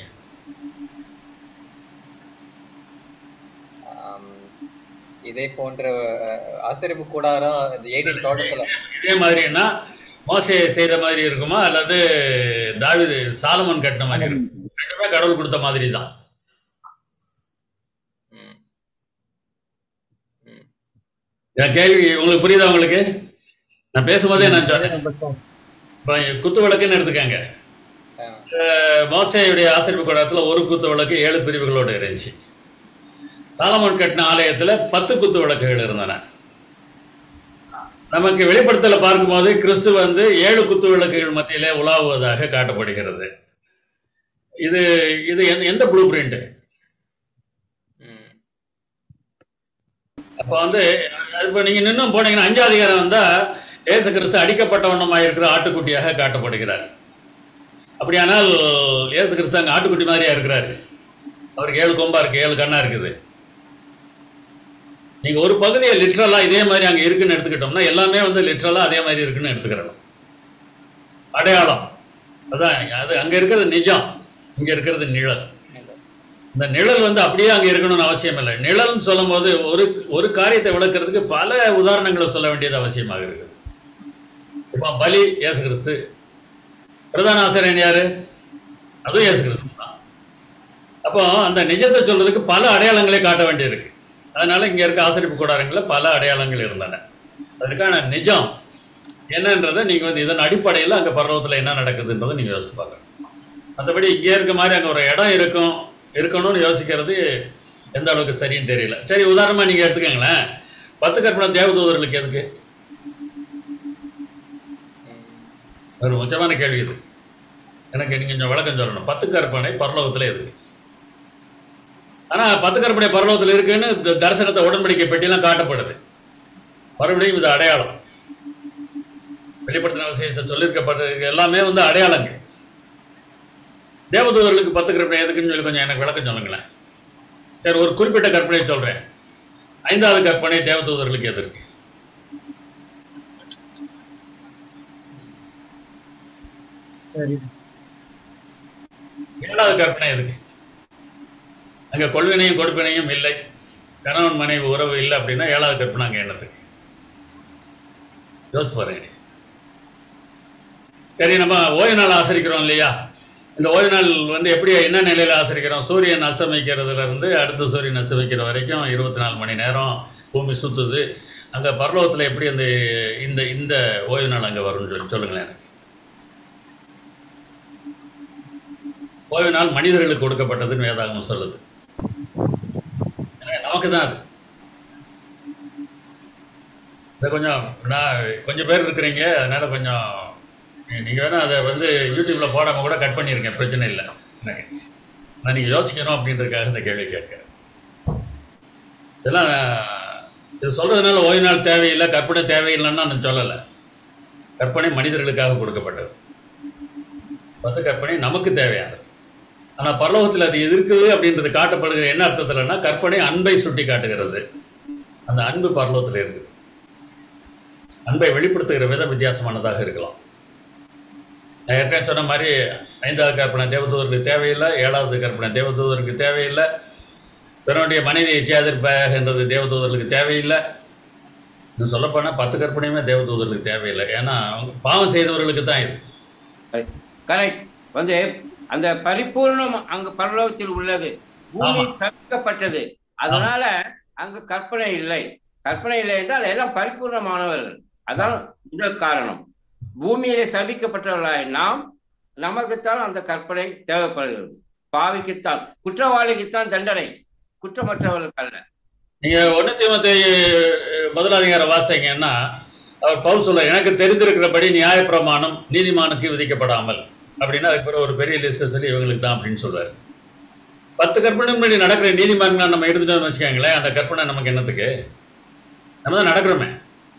ஆம், இதே போன்ற அஹ், ஆசிரியப்பு கூடாரம் இந்த ஏடென் தோட்டத்துல இதே மாதிரின்னா மோசே செய்த மாதிரி இருக்குமா அல்லது தாவீது சாலமன் கட்டின மாதிரி இருக்கும் ரெண்டுமே கடவுள் கொடுத்த மாதிரி தான் ம். ம். என் கேள்வி உங்களுக்கு புரியுதா உங்களுக்கு நான் பேசும்போதே நான் சொன்னேன் இப்ப குத்து விளக்குன்னு எடுத்துக்கங்க ஆ. அஹ் மோசேயுடைய ஆசிரியப்பு கூடத்துல ஒரு குத்து விளக்கு ஏழு பிரிவுகளோடு இருந்துச்சு சாலமன் கட்டின ஆலயத்துல பத்து குத்து விளக்குகள் இருந்தன நமக்கு வெளிப்படுத்தல பார்க்கும்போது கிறிஸ்து வந்து ஏழு குத்து விளக்குகள் மத்தியிலே உலாவுவதாக காட்டப்படுகிறது இது இது எந்த- எந்த ப்ளூ பிரிண்ட் ம். அப்ப வந்து இப்ப நீங்க இன்னும் போனீங்கன்னா அஞ்சாவது அதிகாரம் வந்தா இயேசு கிறிஸ்து அடிக்கப்பட்ட வண்ணமாக இருக்கிற ஆட்டுக்குட்டியாக காட்டப்படுகிறார் அப்படியானால் இயேசு கிறிஸ்து அங்க ஆட்டுக்குட்டி மாதிரியா இருக்கிறாரு அவருக்கு ஏழு கொம்பா இருக்கு ஏழு கண்ணா இருக்குது நீங்க ஒரு பகுதியை லிட்ரலா இதே மாதிரி அங்க இருக்குன்னு எடுத்துக்கிட்டோம்னா எல்லாமே வந்து லிட்ரலா அதே மாதிரி இருக்குன்னு எடுத்துக்கிறோம் அடையாளம் அதான் அது அங்க இருக்கிறது நிஜம் இங்க இருக்கிறது நிழல் இந்த நிழல் வந்து அப்படியே அங்க இருக்கணும்னு அவசியம் இல்லை நிழல்னு சொல்லும் போது ஒரு ஒரு காரியத்தை விளக்குறதுக்கு பல உதாரணங்களை சொல்ல வேண்டியது அவசியமாக இருக்குது இப்போ பலி இயேசு கிறிஸ்து பிரதான ஆசிரியன் யாரு அதுவும் இயேசு கிறிஸ்து தான் அப்போ அந்த நிஜத்தை சொல்றதுக்கு பல அடையாளங்களை காட்ட வேண்டியிருக்கு அதனால இங்க இருக்க ஆசிரியப்பு கூடாரங்கள்ல பல அடையாளங்கள் இருந்தன அதற்கான நிஜம் என்னன்றதை நீங்க வந்து இதன் அடிப்படையில் அங்க பர்வத்துல என்ன நடக்குதுன்றதை நீங்க யோசிச்சு பார்க்கணும் மற்றபடி இங்கே இருக்க மாதிரி அங்க ஒரு இடம் இருக்கும் இருக்கணும்னு யோசிக்கிறது எந்த அளவுக்கு சரின்னு தெரியல சரி உதாரணமா நீங்க எடுத்துக்கங்களேன் பத்து கற்பனை தேவதூதர்களுக்கு எதுக்கு ஒரு முக்கியமான கேள்வி இது எனக்கு நீங்க கொஞ்சம் விளக்கம் சொல்லணும் பத்து கற்பனை பரலோகத்துல இருக்கு ஆனா பத்து கற்பனை பரலோகத்துல இருக்குன்னு இந்த தரிசனத்தை உடன்படிக்கை பெட்டியெல்லாம் காட்டப்படுது மறுபடியும் இது அடையாளம் வெளிப்படுத்தின விசேஷத்தை சொல்லியிருக்கப்பட்ட எல்லாமே வந்து அடையாளங்கள் தேவதூதர்களுக்கு பத்து கற்பனை எதுக்குன்னு சொல்லி கொஞ்சம் எனக்கு விளக்கம் சொல்லுங்களேன் சரி ஒரு குறிப்பிட்ட கற்பனை சொல்றேன் ஐந்தாவது கற்பனை தேவதூதர்களுக்கு எது இருக்கு சரி ஏழாவது கற்பனை எதுக்கு அங்க கொள்வினையும் கொடுப்பினையும் இல்லை கணவன் மனைவி உறவு இல்லை அப்படின்னா ஏழாவது கற்பனை அங்க என்னதுக்கு யோசிச்சு பாருங்க சரி நம்ம ஓய்வு நாள் ஆசரிக்கிறோம் இல்லையா இந்த ஓய்வு நாள் வந்து எப்படி என்ன நிலையில ஆசரிக்கிறோம் சூரியன் அஸ்தமிக்கிறதுல இருந்து அடுத்த சூரியன் அஸ்தமிக்கிற வரைக்கும் இருபத்தி நாலு மணி நேரம் பூமி சுத்துது அங்க பரலோகத்துல எப்படி அந்த இந்த இந்த ஓய்வு நாள் அங்க வரும்னு சொல்லி சொல்லுங்களேன் எனக்கு ஓய்வு நாள் மனிதர்களுக்கு கொடுக்கப்பட்டதுன்னு வேதாகமம் சொல்லுது எனவே நமக்கு தான் அது இதை கொஞ்சம் நான் கொஞ்சம் பேர் இருக்கிறீங்க அதனால கொஞ்சம் நீங்க வேணா அதை வந்து யூடியூப்ல போடாம கூட கட் பண்ணிருக்கேன் பிரச்சனை இல்லை எனக்கு நான் நீங்க யோசிக்கணும் அப்படின்றதுக்காக இந்த கேள்வி கேட்கிறேன் இதெல்லாம் இது சொல்றதுனால ஓய்வு நாள் தேவையில்லை கற்பனை தேவையில்லைன்னு நான் சொல்லலை கற்பனை மனிதர்களுக்காக கொடுக்கப்பட்டது பத்து கற்பனை நமக்கு தேவையானது ஆனா பரலோகத்தில் அது இருக்குது அப்படின்றது காட்டப்படுகிற என்ன அர்த்தத்துலன்னா கற்பனை அன்பை சுட்டி காட்டுகிறது அந்த அன்பு பரலோகத்தில் இருக்குது அன்பை வெளிப்படுத்துகிற விதம் வித்தியாசமானதாக இருக்கலாம் நான் ஏற்கனவே சொன்ன மாதிரி ஐந்தாவது கற்பனை தேவதூதருக்கு தேவையில்லை ஏழாவது கற்பனை தேவதூதருக்கு தேவையில்லை பிறனுடைய மனைவியை சேதிருப்பன்றது தேவதூதர்களுக்கு தேவையில்லை இன்னும் சொல்லப்போனால் பத்து கற்பனையுமே தேவதூதர்களுக்கு தேவையில்லை ஏன்னா அவங்க பாவம் செய்தவர்களுக்கு தான் இது கரெக்ட் வந்து அந்த பரிபூர்ணம் அங்க பரலோகத்தில் உள்ளது பூமி சபிக்கப்பட்டது அதனால அங்கு கற்பனை இல்லை கற்பனை இல்லை என்றால் எல்லாம் பரிபூர்ணமானவர்கள் அதான் இந்த காரணம் பூமியிலே சபிக்கப்பட்டவர்களாய் நாம் நமக்குத்தான் அந்த கற்பனை தேவைப்படுகிறது பாவிக்குத்தான் குற்றவாளிக்குத்தான் தண்டனை குற்றமற்றவர்களுக்கு அல்ல நீங்க ஒண்ணு தீமத்தை முதலாதிகார வாசித்தீங்கன்னா அவர் பவுல் சொல்ல எனக்கு தெரிந்திருக்கிறபடி நியாயப்பிரமாணம் நீதிமானுக்கு விதிக்கப்படாமல் அப்படின்னா அதுக்கு பிறகு ஒரு பெரிய லிஸ்ட் சொல்லி இவங்களுக்கு தான் அப்படின்னு சொல்றாரு பத்து கற்பனை முன்னாடி நடக்கிற நீதிமன்றம் நம்ம எடுத்துட்டோம்னு வச்சுக்கோங்களேன் அந்த கற்பனை நமக்கு என்னத்துக்கு நம்ம தான் நடக்கிறோமே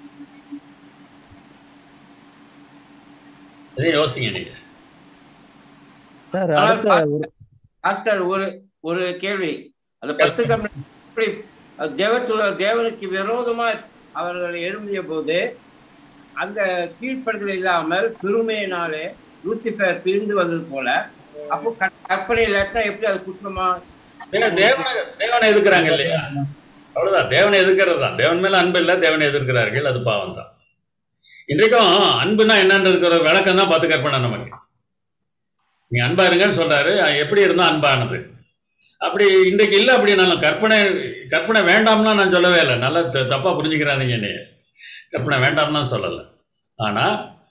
இதையும் யோசிங்க நீங்க சார் ஆனால் அடுத்த ஒரு பாஸ்டர் ஒரு ஒரு கேள்வி அந்த பத்து கம்பெனி எப்படி தேவத்துவர் தேவனுக்கு விரோதமா அவர்கள் எழும்பிய போது அந்த கீழ்ப்படுதல் இல்லாமல் பெருமையினாலே லூசிஃபர் பிரிந்து வந்தது போல அப்போ க- கற்பனை இல்லாட்டா எப்படி அது குற்றமா ஏன்னா தேவனை தேவனை எதிர்க்கிறாங்க இல்லையா அவ்வளவுதான் தேவனை எதிர்க்கிறது தான் தேவன் மேல அன்பு இல்லை தேவனை எதிர்க்கிறார்கள் அது பாவம் தான் இன்றைக்கும் அன்புனா என்னன்றதுக்கு விளக்கம் தான் பார்த்து கற்பனை நமக்கு நீ அன்பா இருங்கன்னு சொல்றாரு அது எப்படி இருந்தா அன்பானது அப்படி இன்றைக்கு இல்லை அப்படின்னாலும் கற்பனை கற்பனை வேண்டாம்னா நான் சொல்லவே இல்லை நல்லா த- தப்பா புரிஞ்சுக்கிறாதீங்க நீ கற்பனை வேண்டாம்னா சொல்லலை ஆனா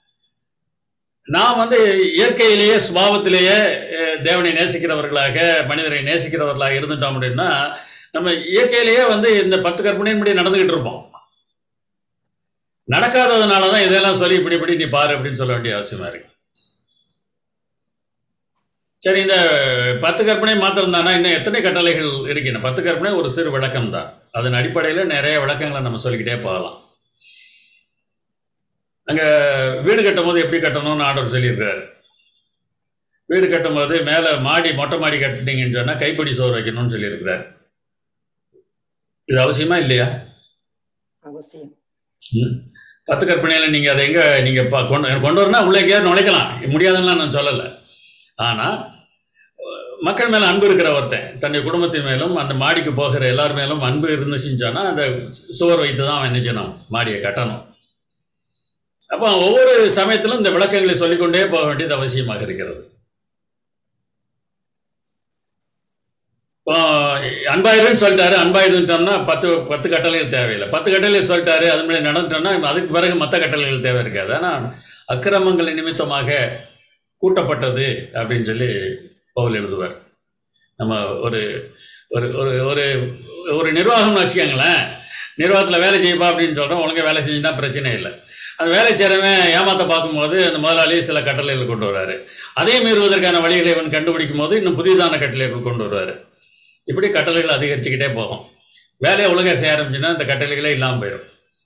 நாம் வந்து இயற்கையிலேயே சுபாவத்திலேயே அஹ், தேவனை நேசிக்கிறவர்களாக மனிதரை நேசிக்கிறவர்களாக இருந்துட்டோம் அப்படின்னா நம்ம இயற்கையிலேயே வந்து இந்த பத்து கற்பனையின் படி நடந்துகிட்டு இருப்போம் நடக்காததுனால தான் இதெல்லாம் சொல்லி இப்படி இப்படி நீ பாரு அப்படின்னு சொல்ல வேண்டிய அவசியமா இருக்கு சரி இந்த பத்து கற்பனை மாத்திரம் தானா இன்னும் எத்தனை கட்டளைகள் இருக்கின்றன பத்து கற்பனை ஒரு சிறு விளக்கம் தான் அதன் அடிப்படையில நிறைய விளக்கங்களை நம்ம சொல்லிக்கிட்டே போகலாம் அங்க வீடு கட்டும் போது எப்படி கட்டணும்னு ஆர்டர் சொல்லியிருக்கிறாரு வீடு கட்டும் போது மேல மாடி மொட்டை மாடி கட்டினீங்கன்னு சொன்னா கைப்பிடி சோறு வைக்கணும்னு சொல்லியிருக்கிறாரு இது அவசியமா இல்லையா அவசியம் ம். பத்து கற்பனையில நீங்க அதை எங்க நீங்க ப- கொண்டு கொண்டு வரனா உள்ள எங்கேயாவது நுழைக்கலாம் முடியாதுன்னு நான் சொல்லல ஆனா அஹ், மக்கள் மேல அன்பு இருக்கிற ஒருத்தன் தன்னுடைய குடும்பத்தின் மேலும் அந்த மாடிக்கு போகிற எல்லார் மேலும் அன்பு இருந்துச்சுன்னு சொன்னா அந்த சுவர் வைத்து தான் அவன் என்ன செய்யணும் மாடியை கட்டணும் அப்போ ஒவ்வொரு சமயத்திலும் இந்த விளக்கங்களை சொல்லிக்கொண்டே போக வேண்டியது அவசியமாக இருக்கிறது இப்போ அன்பாயிருன்னு சொல்லிட்டாரு அன்பாயிருந்தோம்னா பத்து பத்து கட்டளைகள் தேவையில்லை பத்து கட்டளைகள் சொல்லிட்டாரு அது மாதிரி நடந்துட்டோம்னா அதுக்கு பிறகு மற்ற கட்டளைகள் தேவை இருக்காது ஆனால் அக்கிரமங்கள் நிமித்தமாக கூட்டப்பட்டது அப்படின்னு சொல்லி பவுல் எழுதுவார் நம்ம ஒரு ஒரு ஒரு ஒரு ஒரு நிர்வாகம்னு வச்சுக்கோங்களேன் நிர்வாகத்தில் வேலை செய்யப்பா அப்படின்னு சொல்கிறோம் ஒழுங்கா வேலை செஞ்சுட்டா பிரச்சனை இல்லை அந்த வேலை செய்றவன் ஏமாத்த பார்க்கும்போது அந்த முதலாளி சில கட்டளைகள் கொண்டு வர்றாரு அதே மீறுவதற்கான வழிகளை இவன் கண்டுபிடிக்கும் போது இன்னும் புதிதான கட்டளைகள் கொண்டு வருவாரு இப்படி கட்டளைகள் அதிகரிச்சுக்கிட்டே போகும் வேலையை ஒழுங்கா செய்ய ஆரம்பிச்சுன்னா இந்த கட்டளைகளே இல்லாமல் போயிடும்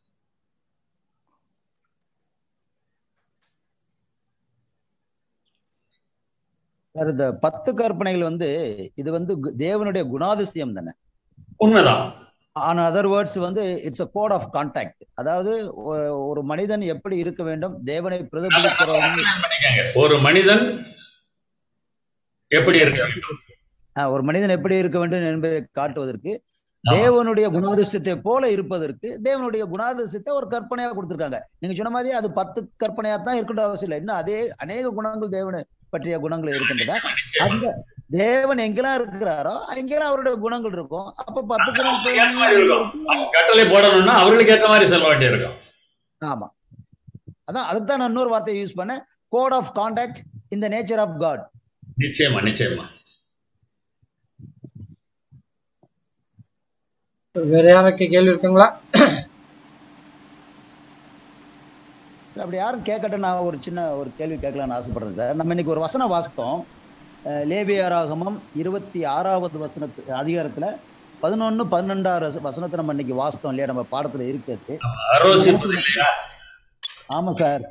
சார் இந்த பத்து கற்பனைகள் வந்து இது வந்து கு- தேவனுடைய குணாதிசயம் தானே உண்மைதான் ஆன் அதர் வேர்ட்ஸ் வந்து it's a code of contact அதாவது ஒ- ஒரு மனிதன் எப்படி இருக்க வேண்டும் தேவனை பிரதிபலிக்கிறவன் பண்ணிக்கங்க. ஒரு மனிதன் எப்படி இருக்க வேண்டும் ஆஹ், ஒரு மனிதன் எப்படி இருக்க வேண்டும் என்பதை காட்டுவதற்கு ஆமா. தேவனுடைய குணாதிசயத்தை போல இருப்பதற்கு தேவனுடைய குணாதிசயத்தை ஒரு கற்பனையா கொடுத்திருக்காங்க நீங்க சொன்ன மாதிரி அது பத்து கற்பனையா தான் இருக்கணும் அவசியம் இல்லை இன்னும் அதே அநேக குணங்கள் தேவனை பற்றிய குணங்கள் இருக்கின்றன அந்த தேவன் எங்கெல்லாம் இருக்கிறாரோ அங்கெல்லாம் அவருடைய குணங்கள் இருக்கும் அப்ப பத்து குணம் ஏத்த மாதிரி இருக்கும். அவங்க கட்டளை போடணும்னா அவர்களுக்கு ஏற்ற மாதிரி சொல்ல வேண்டியிருக்கும் ஆமா அதான் அதுக்கு தான் நான் இன்னொரு வார்த்தையை யூஸ் பண்ணேன் code of contact in the nature of God நிச்சயமா நிச்சயமா வேற யாருக்கு கேள்வி இருக்குங்களா அப்படி யாரும் கேட்கட்டும் நான் ஒரு சின்ன ஒரு கேள்வி கேட்கலாம்னு ஆசைப்படுறேன் சார் நம்ம இன்னைக்கு ஒரு வசனம் வாசித்தோம் அஹ் லேவியராகமம் இருபத்தி ஆறாவது வசனத்து அதிகாரத்துல பதினொன்னு பன்னெண்டாவது வசனத்தை நம்ம இன்னைக்கு வாசித்தோம் இல்லையா நம்ம பாடத்துல இருக்கிறது ஆரோசிப்பது இல்லையா ஆமா சார்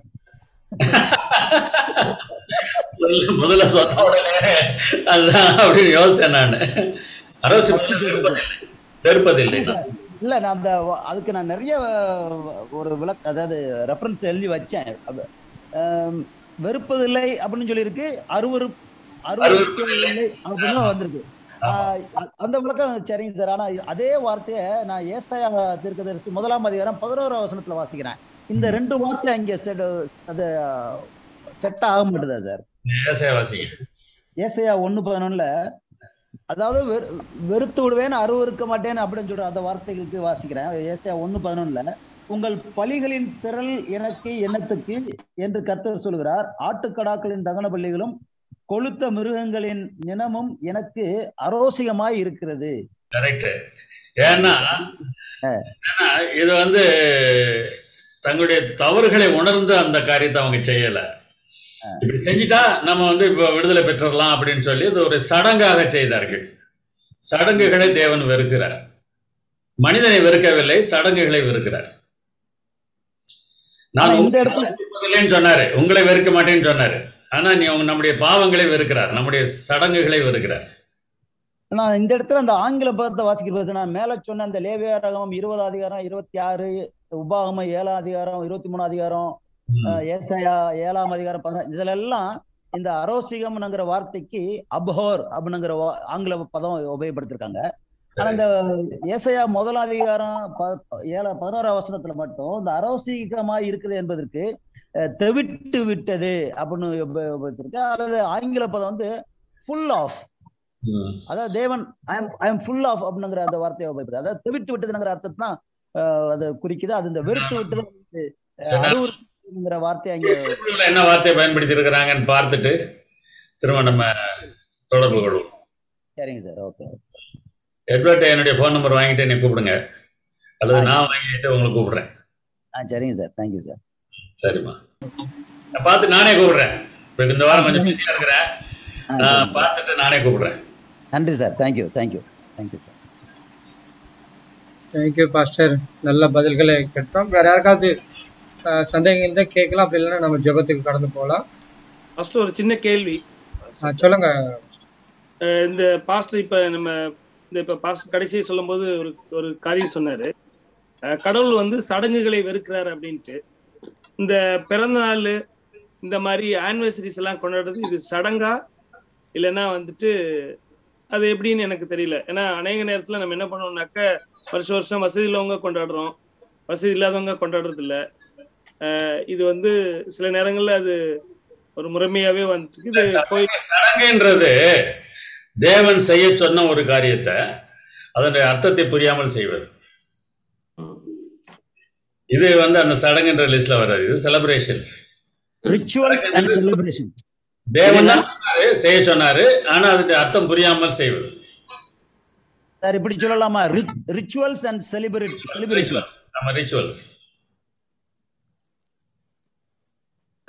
முதல்ல- முதல்ல சொன்ன உடனே அதுதான் அப்படின்னு யோசித்தேன் நான் ஆரோசிப்பது வெறுப்பதில்லை வெறுப்பதில்லை நான். இல்ல நான் அந்த வ- அதுக்கு நான் நிறைய அஹ், ஒரு விளக்க அதாவது ரெஃபரன்ஸ் எழுதி வச்சேன் அது, ஆம், வெறுப்பதில்லை அப்படின்னு சொல்லியிருக்கு அருவரு அருவருப்பதில்லை அப்படின்னு வந்திருக்கு ஆஹ், அ- அந்த விளக்கம் சரிங்க சார் ஆனா அதே வார்த்தையை நான் ஏசாயா தீர்க்கதரிசி முதலாம் அதிகாரம் பதினோராம் வசனத்துல வாசிக்கிறேன் இந்த ரெண்டு வார்த்தை அங்க செட் அது செட் ஆக மாட்டுதா சார் ஏசாயா வாசிங்க ஏசையா ஒண்ணு பதினொன்னுல அதாவது வெறு- வெறுத்து விடுவேன் அருவருக்க மாட்டேன் அப்படின்னு சொல்ற அந்த வார்த்தைகளுக்கு வாசிக்கிறேன் ஏசையா ஒண்ணு பதினொன்னுல உங்கள் பலிகளின் திரள் எனக்கு எண்ணத்துக்கு என்று கர்த்தர் சொல்கிறார் ஆட்டுக்கடாக்களின் தகன பள்ளிகளும் கொளுத்த மிருகங்களின் நினமும் எனக்கு அரோசிகமாய் இருக்கிறது கரெக்ட் ஏன்னா ஏன்னா இது வந்து தங்களுடைய தவறுகளை உணர்ந்து அந்த காரியத்தை அவங்க செய்யல இப்படி செஞ்சுட்டா நம்ம வந்து இப்போ விடுதலை பெற்றரலாம் அப்படின்னு சொல்லி இது ஒரு சடங்காக செய்தார்கள் சடங்குகளை தேவன் வெறுக்கிறார் மனிதனை வெறுக்கவில்லை சடங்குகளை வெறுக்கிறார் நான் ஆனா இந்த உங்களை இடத்துல வெறுப்பதில்லைன்னு சொன்னாரு உங்களை வெறுக்க மாட்டேன்னு சொன்னாரு ஆனா நீ உங்க நம்முடைய பாவங்களை வெறுக்கிறார் நம்முடைய சடங்குகளை வெறுக்கிறார் நான் இந்த இடத்துல அந்த ஆங்கில பதத்தை வாசிக்கிறது நான் மேல சொன்ன அந்த லேவியாரகமம் இருபது அதிகாரம் இருபத்தி ஆறு உபாகமம் ஏழாம் அதிகாரம் இருபத்தி மூணு அதிகாரம் அஹ், ஏசாயா ஏழாம் அதிகாரம் பதினாறு இதுல எல்லாம் இந்த அரோசிகம்ங்கிற வார்த்தைக்கு அப்ஹோர் அப்படிங்கிற வா- ஆங்கில பதம் உபயோகப்படுத்திருக்காங்க ஆனா இந்த ஏசாயா முதல் அதிகாரம் ப- ஏழ பதினோரா வசனத்துல மட்டும் இந்த அரோசிகமா இருக்குது என்பதற்கு அஹ், தெவிட்டு விட்டது அப்படின்னு உப- உபயோகித்திருக்கு அல்லது ஆங்கில பதம் வந்து ஃபுல் ஆஃப் ம். அதாவது தேவன் I am I am full of அப்படிங்கிற அந்த வார்த்தையை உபயோகிப்பது அதாவது தெவிட்டு விட்டதுங்கிற அர்த்தத்தை தான் அஹ், அது குறிக்குது அது இந்த வெறுத்து விட்டது வந்து, அஹ், அருவருப்புங்கிற வார்த்தை அங்க பைபிள்ல என்ன வார்த்தையை பயன்படுத்தி இருக்கிறாங்கன்னு பார்த்துட்டு திரும்ப நம்ம தொடர்பு கொள்வோம் சரிங்க சார் ஓகே எட்வர்ட் என்னுடைய ஃபோன் நம்பர் வாங்கிட்டு என்னை கூப்பிடுங்க அல்லது நான் வாங்கிட்டு உங்களை கூப்பிடுறேன் ஆ சரிங்க சார் தேங்க்யூ சார் சரிம்மா நான் பார்த்து நானே கூப்பிடுறேன் இப்போ இந்த வாரம் கொஞ்சம் பிஸியா இருக்கிறேன் நான் பார்த்துட்டு நானே கூப்பிடுறேன் நன்றி sir thank you thank you thank you sir thank you pastor நல்ல பதில்களை கேட்டோம் வேற யாருக்காவது அஹ், சந்தேகம் இருந்தால் கேட்கலாம் அப்படி இல்லைன்னா நம்ம ஜெபத்துக்கு கடந்து போகலாம் ஃபர்ஸ்ட் ஒரு சின்ன கேள்வி அஹ், சொல்லுங்க அஹ் இந்த பாஸ்டர் இப்ப நம்ம இந்த இப்ப பாஸ்டர் கடைசியை சொல்லும்போது ஒரு ஒரு காரியம் சொன்னாரு அஹ் கடவுள் வந்து சடங்குகளை வெறுக்கிறார் அப்படின்ட்டு இந்த பிறந்த நாள் இந்த மாதிரி ஆனிவர்சரிஸ் எல்லாம் கொண்டாடுறது இது சடங்கா இல்லைன்னா வந்துட்டு அது எப்படின்னு எனக்கு தெரியல ஏன்னா அநேக நேரத்துல நம்ம என்ன பண்ணுவோம்னாக்க வருஷம் வருஷம் வசதி உள்ளவங்க கொண்டாடுறோம் வசதி இல்லாதவங்க கொண்டாடுறது இல்ல அஹ் இது வந்து சில நேரங்கள்ல அது ஒரு முறைமையாவே வந்துட்டு இது கோயில் சடங்குன்றது தேவன் செய்ய சொன்ன ஒரு காரியத்தை அதனுடைய அர்த்தத்தை புரியாமல் செய்வது இது வந்து அந்த சடங்குன்ற லிஸ்ட்ல வராது இது செலிப்ரேஷன்ஸ் ரிச்சுவல்ஸ் அண்ட் செலிப்ரேஷன் தேவன் தான் சொன்னாரு, செய்ய சொன்னாரு ஆனா அதுக்கு அர்த்தம் புரியாமல் செய்வது சார் இப்படி சொல்லலாமா ரிச்சுவல்ஸ் அண்ட் செலிப்ரேட் செலிப்ரேஷன் நம்ம ரிச்சுவல்ஸ்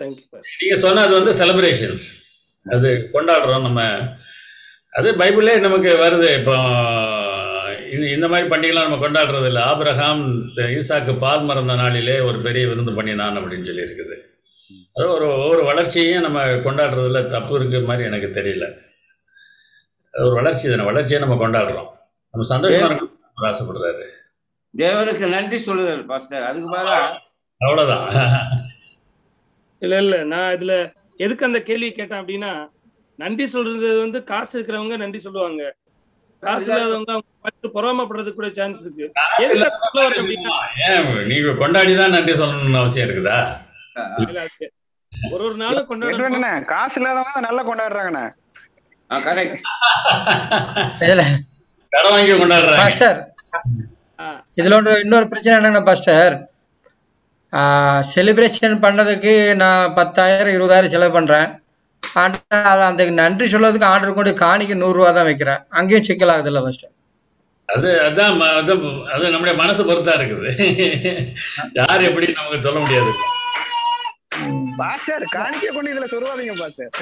தேங்க்யூ பாஸ்டர் நீங்க சொன்னது வந்து செலிப்ரேஷன்ஸ் அது கொண்டாடுறோம் நம்ம அது பைபிளே நமக்கு வருது இப்போ இந்த இந்த மாதிரி பண்டிகைலாம் நம்ம கொண்டாடுறது இல்லை ஆபிரகாம் த- ஈசாக்கு பால் மறந்த நாளிலே ஒரு பெரிய விருந்து பண்ணினான் அப்படின்னு சொல்லி இருக்குது அது ஒரு ஒவ்வொரு வளர்ச்சியையும் நம்ம கொண்டாடுறதுல தப்பு இருக்கிற மாதிரி எனக்கு தெரியல அது ஒரு வளர்ச்சி தானே வளர்ச்சியை நம்ம கொண்டாடுறோம் நம்ம சந்தோஷமா இருக்கணும் அவர் ஆசைப்படுறாரு தேவனுக்கு நன்றி சொல்லுதல் பாஸ்டர் அதுக்கு பதிலா அவ்வளவுதான் இல்ல இல்ல நான் இதுல எதுக்கு அந்த கேள்வி கேட்டேன் அப்படின்னா நன்றி சொல்றது வந்து காசு இருக்கிறவங்க நன்றி சொல்லுவாங்க காசு இல்லாதவங்க அவங்க பார்த்து பொறாமப்படுறதுக்கு கூட சான்ஸ் இருக்கு எதுக்கு அதை சொல்ல வரேன் அப்படின்னா ஏன் நீங்க கொண்டாடி தான் நன்றி சொல்லணும்னு அவசியம் இருக்குதா இல்ல, அது ஒரு ஒரு நாளும் கொண்டாடணும் எட்வர்டுண்ணே, காசு இல்லாதவங்க தான் நல்லா கொண்டாடுறாங்கண்ணே கரெக்ட் இதுல கடன் வாங்கி கொண்டாடுறாங்க பாஸ்டர் இதுல ஒன்று இன்னொரு பிரச்சனை என்னன்னா பாஸ்டர் செலிப்ரேஷன் பண்ணதுக்கு நான் பத்தாயிரம் இருபதாயிரம் செலவு பண்றேன் ஆனா அது அந்த நன்றி சொல்றதுக்கு ஆர்டர் கொண்டு காணிக்கு நூறு ரூபா தான் வைக்கிறேன் அங்கேயும் சிக்கல் ஆகுதுல்ல பாஸ்டர் அது அதான் ம- அது அது நம்முடைய மனசு பொறுத்தா இருக்குது யார் எப்படி நமக்கு சொல்ல முடியாது பாஸ்டர் காணிக்க கொண்டு இதுல சொருவாதீங்க பாஸ்டர்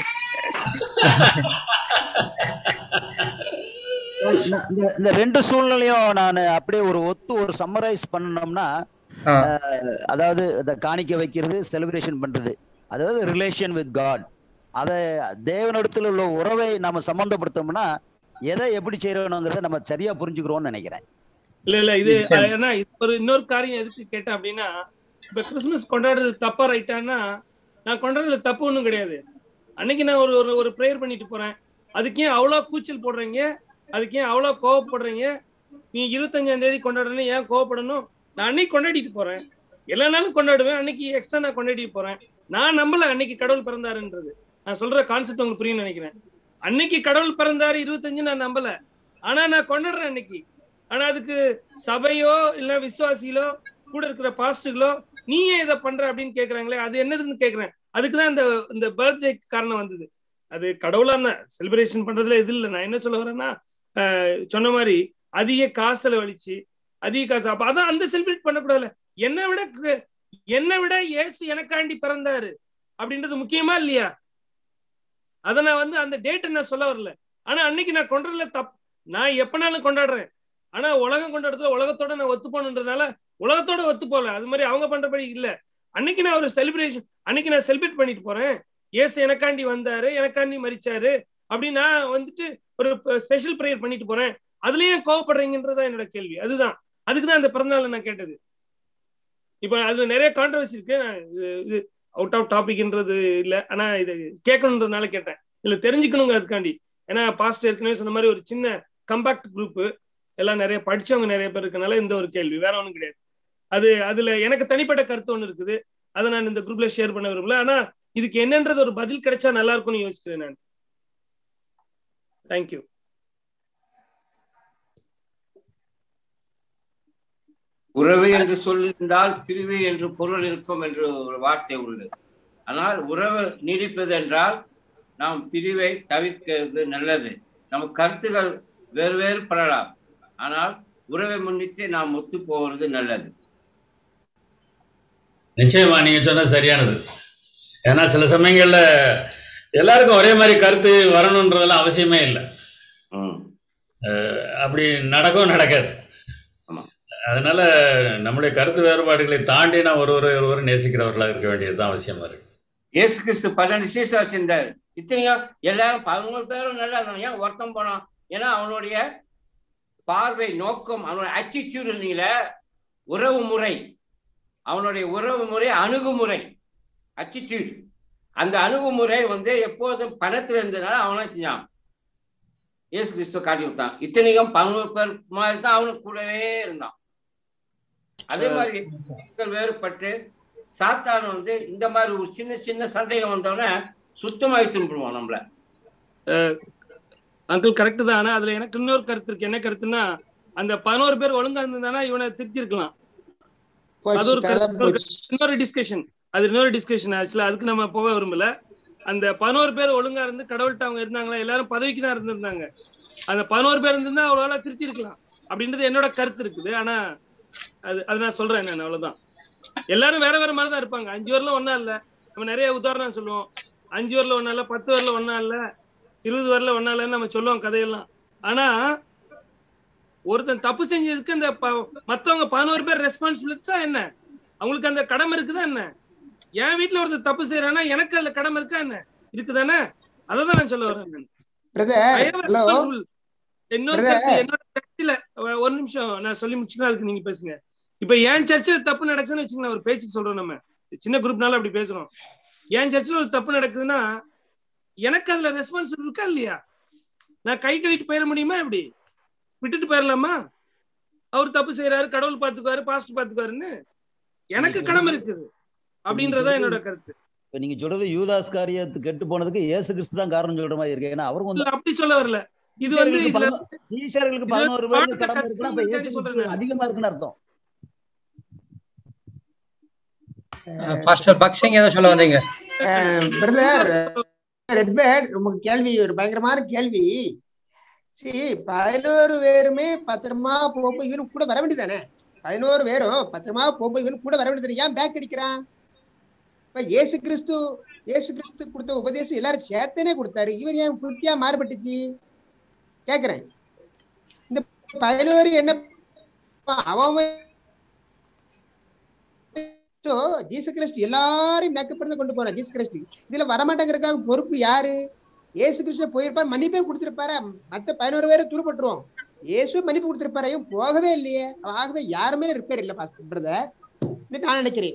நான் இந்த- இந்த ரெண்டு சூழ்நிலையும் நான் அப்படியே ஒரு ஒத்து ஒரு சம்மரைஸ் பண்ணோம்னா அஹ், அதாவது இந்த காணிக்க வைக்கிறது செலிப்ரேஷன் பண்றது அதாவது ரிலேஷன் வித் காட் அதை தேவனிடத்துல உள்ள உறவை நாம சம்பந்தப்படுத்தோம்னா எதை எப்படி செய்யறோங்கிறத நம்ம சரியா புரிஞ்சுக்கிறோம்னு நினைக்கிறேன் இல்ல இல்ல இது நிச்சயம். அஹ், ஏன்னா இது ஒரு இன்னொரு காரியம் எதுக்கு கேட்டேன் அப்படின்னா இப்ப கிறிஸ்துமஸ் கொண்டாடுறது தப்பா ரைட்டான்னா நான் கொண்டாடுறது தப்பு ஒண்ணும் கிடையாது அன்னைக்கு நான் ஒரு ஒரு ஒரு ப்ரேயர் பண்ணிட்டு போறேன் அதுக்கு ஏன் அவ்வளோ கூச்சல் போடுறீங்க அதுக்கு ஏன் அவ்வளோ கோவப்படுறீங்க நீ இருபத்தஞ்சாம் தேதி கொண்டாடணும் ஏன் கோவப்படணும் நான் அன்னைக்கு கொண்டாடிட்டு போறேன் எல்லா நாளும் கொண்டாடுவேன் அன்னைக்கு எக்ஸ்ட்ரா நான் கொண்டாடிட்டு போறேன் நான் நம்பல அன்னைக்கு கடவுள் பிறந்தாருன்றது நான் சொல்ற கான்செப்ட் உங்களுக்கு புரியும் நினைக்கிறேன் அன்னைக்கு கடவுள் பிறந்தாரு இருபத்தஞ்சு நான் நம்பல ஆனா நான் கொண்டாடுறேன் அன்னைக்கு ஆனா அதுக்கு சபையோ இல்ல விசுவாசிகளோ கூட இருக்கிற பாஸ்டுகளோ நீ ஏன் இதை பண்ற அப்படின்னு கேக்குறாங்களே அது என்னதுன்னு கேக்குறேன் அதுக்குதான் இந்த இந்த பர்த்டே காரணம் வந்தது அது கடவுளான செலிப்ரேஷன் பண்றதுல இது இல்லை நான் என்ன சொல்ல வரேன்னா ஆஹ் சொன்ன மாதிரி அதிக காசுல வலிச்சு அதிக காசு அப்ப அதான் அந்த செலிப்ரேட் பண்ணக்கூடாதுல என்னை விட கு- என்னை விட இயேசு எனக்காண்டி பிறந்தாரு அப்படின்றது முக்கியமா இல்லையா அத நான் வந்து அந்த டேட்டை நான் சொல்ல வரல ஆனா அன்னைக்கு நான் கொண்டாடல தப் நான் எப்பனாலும் கொண்டாடுறேன் ஆனா உலகம் கொண்டாடுறதுல உலகத்தோட நான் ஒத்து போகணுன்றதுனால உலகத்தோட ஒத்து போகல அது மாதிரி அவங்க பண்றபடி இல்ல அன்னைக்கு நான் ஒரு செலிப்ரேஷன் அன்னைக்கு நான் செலிப்ரேட் பண்ணிட்டு போறேன் இயேசு எனக்காண்டி வந்தாரு எனக்காண்டி மரிச்சாரு அப்படின்னு நான் வந்துட்டு ஒரு ஸ்பெஷல் ப்ரேயர் பண்ணிட்டு போறேன் அதுலயும் கோவப்படுறீங்கன்றதா என்னோட கேள்வி அதுதான் அதுக்கு தான் அந்த பிறந்தநாள் நான் கேட்டது இப்ப அதுல நிறைய கான்ட்ரவர்சி இருக்கு நான் இது- இது அவுட் ஆஃப் டாபிக்ன்றது இல்ல ஆனா இது கேட்கணுன்றதுனால கேட்டேன் இல்ல தெரிஞ்சுக்கணுங்கிறதுக்காண்டி ஏன்னா பாஸ்ட் ஏற்கனவே சொன்ன மாதிரி ஒரு சின்ன கம்பாக்ட் குரூப் எல்லாம் நிறைய படிச்சவங்க நிறைய பேர் இருக்கனால இந்த ஒரு கேள்வி வேற ஒண்ணும் கிடையாது அது அதுல எனக்கு தனிப்பட்ட கருத்து ஒண்ணு இருக்குது அதை நான் இந்த குரூப்ல ஷேர் பண்ண விரும்பல ஆனா இதுக்கு என்னன்றது ஒரு பதில் கிடைச்சா நல்லா இருக்கும்னு யோசிக்கிறேன் நான் தேங்க்யூ உறவு என்று சொல்லியிருந்தால் பிரிவு என்று பொருள் இருக்கும் என்று ஒரு வார்த்தை உள்ளது ஆனால் உறவு நீடிப்பது என்றால் நாம் பிரிவை தவிர்க்கிறது நல்லது நம் கருத்துகள் வேறு வேறு படலாம் ஆனால் உறவை முன்னிட்டு நாம் ஒத்து போவது நல்லது நிச்சயமா நீங்க சொன்னது சரியானது ஏன்னா சில சமயங்கள்ல எல்லாருக்கும் ஒரே மாதிரி கருத்து வரணுன்றதெல்லாம் அவசியமே இல்லை அஹ் அப்படி நடக்கும் நடக்காது அதனால நம்முடைய கருத்து வேறுபாடுகளை தாண்டி நான் ஒரு ஒரு ஒருவர் நேசிக்கிறவர்களாக இருக்க வேண்டியதுதான் அவசியமா இருக்கு இயேசு கிறிஸ்து பன்னெண்டு சீசா செஞ்சார் இத்தனையும் எல்லாரும் பதினோரு பேரும் நல்லா இருந்தாங்க ஏன் ஒருத்தம் போனான் ஏன்னா அவனுடைய பார்வை நோக்கம் அவனுடைய அட்டிடியூட் இருந்தீங்கள உறவு முறை அவனுடைய உறவு முறை அணுகுமுறை அட்டிடியூட் அந்த அணுகுமுறை வந்து எப்போதும் பணத்தில் இருந்ததுனால அவனா செஞ்சான் இயேசு கிறிஸ்துவ காட்டி விட்டான் இத்தனைக்கும் பதினோரு பேர் மாதிரி தான் அவனுக்கு கூடவே இருந்தான் அதே மாதிரி மக்கள் வேறுபட்டு சாத்தான் வந்து இந்த மாதிரி ஒரு சின்ன சின்ன சந்தேகம் வந்தோடனே சுத்தமாகி திரும்பிடுவான் நம்மள அங்கிள் கரெக்ட் தான் ஆனா அதுல எனக்கு இன்னொரு கருத்து இருக்கு என்ன கருத்துன்னா அந்த பதினோரு பேர் ஒழுங்கா இருந்திருந்தானா இவனை திருத்தி இருக்கலாம் அது ஒரு கருத்து, இன்னொரு கருத்து, இன்னொரு டிஸ்கஷன் அது இன்னொரு டிஸ்கஷன் ஆக்சுவலா அதுக்கு நம்ம போக விரும்பல அந்த பதினோரு பேர் ஒழுங்கா இருந்து கடவுள்கிட்ட அவங்க இருந்தாங்களா எல்லாரும் பதவிக்கு தான் இருந்திருந்தாங்க அந்த பதினோரு பேர் இருந்திருந்தா அவரால் திருத்தி இருக்கலாம் அப்படின்றது என்னோட கருத்து இருக்குது ஆனா அது அது நான் சொல்றேன் நான் அவ்வளவுதான் எல்லாரும் வேற வேற மாதிரி தான் இருப்பாங்க அஞ்சு பேர்லாம் ஒண்ணா இல்ல நம்ம நிறைய உதாரணம் சொல்லுவோம் அஞ்சு வரல ஒன்னா இல்ல பத்து வரல ஒன்னா இல்ல இருபது வரல ஒன்னா இல்லைன்னு நம்ம சொல்லுவோம் கதையெல்லாம் ஆனா ஒருத்தன் தப்பு செஞ்சதுக்கு அந்த ப- மத்தவங்க பதினோரு பேர் ரெஸ்பான்சிபிலிட்டா என்ன அவங்களுக்கு அந்த கடமை இருக்குதா என்ன என் வீட்டுல ஒருத்தர் தப்பு செய்யறானா எனக்கு அதுல கடமை இருக்கா என்ன இருக்குதானே அதை தான் நான் சொல்ல வரேன் நான். Brother I have a hello responsible. இன்னொரு Brother. கருத்து என்னோட சர்ச்சில் ஒரு நிமிஷம் நான் சொல்லி முடிச்சுன்னா அதுக்கு நீங்க பேசுங்க இப்ப என் சர்ச்சில் தப்பு நடக்குதுன்னு வச்சுக்கோங்க ஒரு பேச்சுக்கு சொல்றோம் நம்ம சின்ன குரூப்னால அப்படி பேசுறோம் என் சர்ச்சில் ஒரு தப்பு நடக்குதுன்னா எனக்கு அதுல ரெஸ்பான்சிபிள் இருக்கா இல்லையா நான் கை கழிட்டு போயிட முடியுமா எப்படி விட்டுட்டு போயிடலாமா அவர் தப்பு செய்யறாரு கடவுள் பாத்துக்குவாரு பாஸ்ட் பாத்துக்குவாருன்னு எனக்கு கடமை இருக்குது அப்படின்றதா என்னோட கருத்து இப்ப நீங்க சொல்றது யூதாஸ் காரியத்து கெட்டு போனதுக்கு இயேசு கிறிஸ்து தான் காரணம் சொல்ற மாதிரி இருக்கு ஏன்னா அவரும் இல்ல வந்து அப்படி சொல்ல வரல இது வந்து ஈஸ்வரர்களுக்கு இதுல பதினோ- ஈஸ்வரர்களுக்கு இதுல பதினோரு பேருக்கு பாடத்தை கடமை இருக்குன்னா அப்ப இயேசு கத்துக்கிறதுக்காண்டி கிறிஸ்து சொல்றேன் அதிகமா இருக்குன்னு அர்த்தம் பாஸ்டர் பக்சிங் ஏதோ சொல்ல வந்தீங்க பிரதர் ரெட்பேர்ட் உங்களுக்கு கேள்வி ஒரு பயங்கரமான கேள்வி சரி பதினோரு பேருமே பத்திரமா போப்போ இவனும் கூட வர வேண்டியதானே பதினோரு பேரும் பத்திரமா போப்போ இவனும் கூட வர வேண்டியதானே ஏன் பேக் அடிக்கிறான் இப்ப இயேசு கிறிஸ்து இயேசு கிறிஸ்து கொடுத்த உபதேசம் எல்லாரும் சேர்த்தனே கொடுத்தாரு இவர் ஏன் புத்தியா மாறுபட்டுச்சு கேக்குறேன் இந்த பதினோரு என்ன அவன் அவன் ஸோ ஜீசஸ் கிறிஸ்து எல்லாரையும் மேக்கப் பண்ணி கொண்டு போறான் ஜீசஸ் கிறிஸ்து இதுல வரமாட்டேங்கிறதுக்காக பொறுப்பு யாரு ஏசு கிறிஸ்து போயிருப்பார் மன்னிப்பே கொடுத்திருப்பாரு மத்த பதினோரு பேரை துருப்பட்டுருவோம் இயேசு மன்னிப்பு கொடுத்திருப்பாரு இவன் போகவே இல்லையே ஆகவே யாருமே ரிப்பேர் இல்லை பாஸ்டர் பிரதர் நான் நினைக்கிறேன்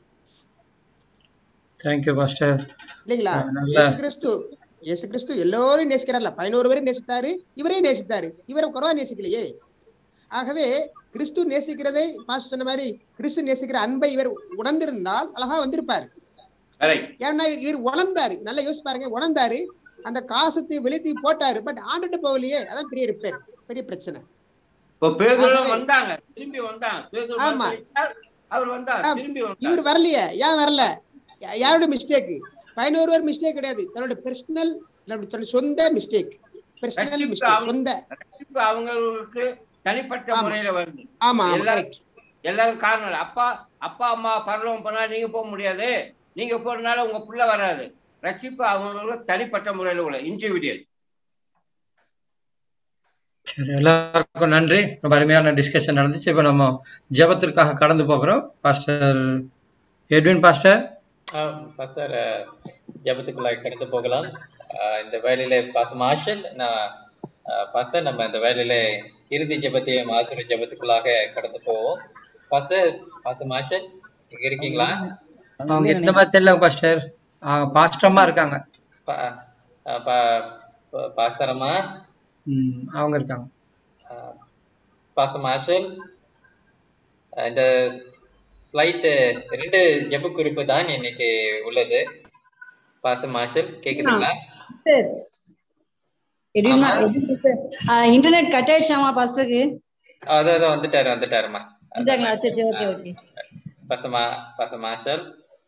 தேங்க்யூ பாஸ்டர் இல்லைங்களா நல்ல இயேசு கிறிஸ்து இயேசு கிறிஸ்து எல்லோரும் நேசிக்கிறார்ல பதினோரு பேரையும் நேசித்தாரு இவரையும் நேசித்தாரு இவரை குறவா நேசிக்கலையே ஆகவே கிறிஸ்து நேசிக்கிறதை பாஸ்டர் சொன்ன மாதிரி கிறிஸ்து நேசிக்கிற அன்பை இவர் உணர்ந்திருந்தால் அழகா வந்திருப்பாரு ஏன்னா இவர் உணர்ந்தாரு நல்லா யோசிச்சு பாருங்க உணர்ந்தாரு அந்த காசத்தை வெளுத்தி போட்டாரு பட் ஆண்டுட்டு போகலையே அதான் பெரிய ரிப்பேர் பெரிய பிரச்சனை இப்போ பேதுரு ஆகவே- வந்தாங்க திரும்பி வந்தாங்க பேதுரு ஆமா. மறுதலித்தார், அவர் வந்தார் ஆ, திரும்பி வந்தார் இவர் வரலையே ஏன் வரல யா- யாரோட மிஸ்டேக் பதினோரு பேர் மிஸ்டேக் கிடையாது தன்னோட பர்சனல் தன்னோட சொந்த மிஸ்டேக் பர்சனல் ரட்சிப்பு மிஸ்டேக் அவங்க- சொந்த ரட்சிப்பு அவங்களுக்கு தனிப்பட்ட ஆமா. முறையில வருது ஆமா ஆமா எல்லாரும் correct. எல்லாரும் காரணம் இல்ல. அப்பா அப்பா அம்மா பரலவம் போனா நீங்க போக முடியாது நீங்க போறதுனால உங்க பிள்ளை வராது ரட்சிப்பு அவங்களுக்கு தனிப்பட்ட முறையில உள்ள இண்டிவிஜுவல் சரி எல்லாருக்கும் நன்றி ரொம்ப அருமையான டிஸ்கஷன் நடந்துச்சு இப்போ நம்ம ஜெபத்திற்காக கடந்து போகிறோம் பாஸ்டர் எட்வின் பாஸ்டர் பாஸ்டர் ஜபத்துக்குள்ள கடந்து போகலாம் அஹ் இந்த வேலையில பாச மாஷன் நான் பாஸ்டர் நம்ம இந்த வேலையில இறுதி ஜெபத்தையும் ஆசிரிய ஜெபத்துக்குள்ளாக கடந்து போவோம் பாஸ்டர் பாச மாஷன் இங்க இருக்கீங்களா அவங்க இந்த மாதிரி தெரியல பாஸ்டர் பாஸ்டரமா இருக்காங்க பா- அஹ் பா- பா- பாஸ்டரம்மா ம், அவங்க இருக்காங்க பாச மாஷல் இந்த ஸ்லைட் ரெண்டு ஜெப குறிப்பு தான் இன்னைக்கு உள்ளது பாச மாஷல் கேக்குதுங்களா சார் எப்படின்னா இன்டர்நெட் கட் ஆயிடுச்சாமா பாஸ்டருக்கு அதான் அதான் வந்துட்டாரு வந்துட்டாருமா வந்துட்டாங்களா சரி ஓகே ஓகே பசமா பச மாஷல்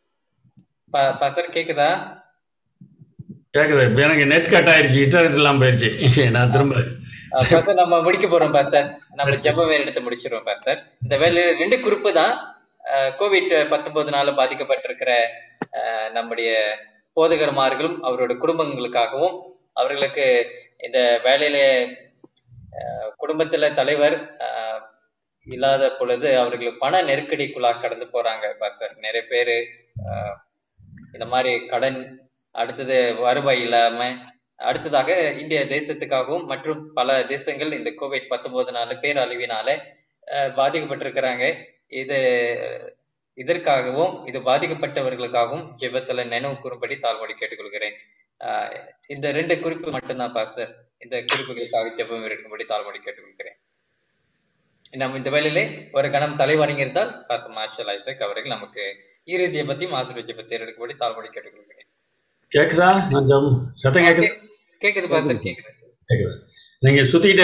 ப- பசர் கேக்குதா கேக்குது இப்ப எனக்கு நெட் கட் ஆயிருச்சு இன்டர்நெட் எல்லாம் போயிருச்சு நான் திரும்ப அஹ் பாஸ்டர் நம்ம முடிக்க போறோம் பாஸ்டர் நம்ம ஜெப வேலை எடுத்து முடிச்சிருவோம் பாஸ்டர் இந்த வேலையில ரெண்டு குறிப்பு தான் கோவிட் பத்தொன்பதுனால பாதிக்கப்பட்டிருக்கிற அஹ், நம்முடைய போதகர்மார்களும் அவரோட குடும்பங்களுக்காகவும் அவர்களுக்கு இந்த வேலையில அஹ், குடும்பத்துல தலைவர் அஹ், இல்லாத பொழுது அவர்களுக்கு பண நெருக்கடிக்குள்ளாக கடந்து போறாங்க பாஸ்டர் நிறைய பேரு அஹ், இந்த மாதிரி கடன் அடுத்தது வருவாய் இல்லாம அடுத்ததாக இந்திய தேசத்துக்காகவும் மற்றும் பல தேசங்கள் இந்த கோவிட் பத்தொன்பதுனால பேரழிவினால அஹ், பாதிக்கப்பட்டிருக்கிறாங்க இது இதற்காகவும் இது பாதிக்கப்பட்டவர்களுக்காகவும் ஜெபத்துல நினைவு கூறும்படி தாழ்மொழி கேட்டுக்கொள்கிறேன் அஹ், இந்த ரெண்டு குறிப்பு மட்டும்தான் பாஸ்டர் இந்த குறிப்புகளுக்காக ஜெபம் இருக்கும்படி தாழ்மொழி கேட்டுக்கொள்கிறேன் நம்ம இந்த வேளையிலே ஒரு கணம் தலை வணங்கியிருந்தால் பாஸ்டர் மார்ஷல் ஐசக் அவர்கள் நமக்கு இறுதி ஜெபத்தையும் ஆசிரியர் ஜெபத்தை எடுக்கும்படி தாழ்மொழி கேட்டுக்கொள்கிறேன் கேக்குதா கொஞ்சம் சத்தம் கேக்குது கேக்குது பாஸ்டர் கேக்குது கேக்குது நீங்க சுத்திக்கிட்டே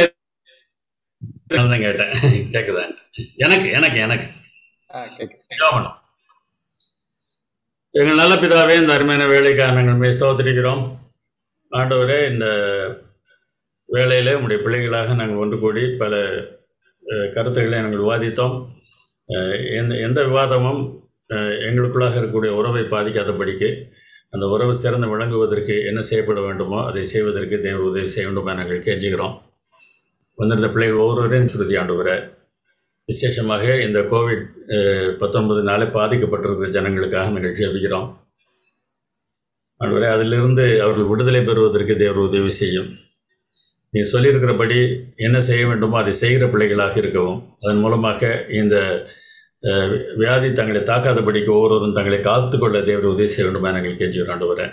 தான் கேட்டேன் கேக்குதா எனக்கு எனக்கு எனக்கு ஆஹ் கேக்குது ஜெபம் எங்கள் நல்ல பிதாவே இந்த அருமையான வேலைக்காக நாங்கள் மே ஸ்தோத்திரிக்கிறோம் ஆண்டவரே இந்த வேலையிலே உங்களுடைய பிள்ளைகளாக நாங்கள் ஒன்று கூடி பல அஹ், கருத்துக்களை நாங்கள் விவாதித்தோம் அஹ், எந்த எந்த விவாதமும் அஹ், எங்களுக்குள்ளாக இருக்கக்கூடிய உறவை பாதிக்காதபடிக்கு அந்த உறவு சிறந்து விளங்குவதற்கு என்ன செய்யப்பட வேண்டுமோ அதை செய்வதற்கு தேவ உதவி செய்ய வேண்டுமா நாங்கள் கெஞ்சுகிறோம் வந்திருந்த பிள்ளைகள் ஒவ்வொருவரையும் சுருதி ஆண்டு வர விசேஷமாக இந்த கோவிட் பத்தொன்பதுனாலே பாதிக்கப்பட்டிருக்கிற ஜனங்களுக்காக நாங்கள் ஜெபிக்கிறோம் ஆண்டவரே அதிலிருந்து அவர்கள் விடுதலை பெறுவதற்கு தேவர் உதவி செய்யும் நீ சொல்லியிருக்கிறபடி என்ன செய்ய வேண்டுமோ அதை செய்கிற பிள்ளைகளாக இருக்கவும் அதன் மூலமாக இந்த அஹ், வியாதி தங்களை தாக்காதபடிக்கு ஒவ்வொருவரும் தங்களை காத்துக்கொள்ள தேவர் உதவி செய்ய வேண்டுமா நாங்கள் கெஞ்சி ஆண்டு வரேன்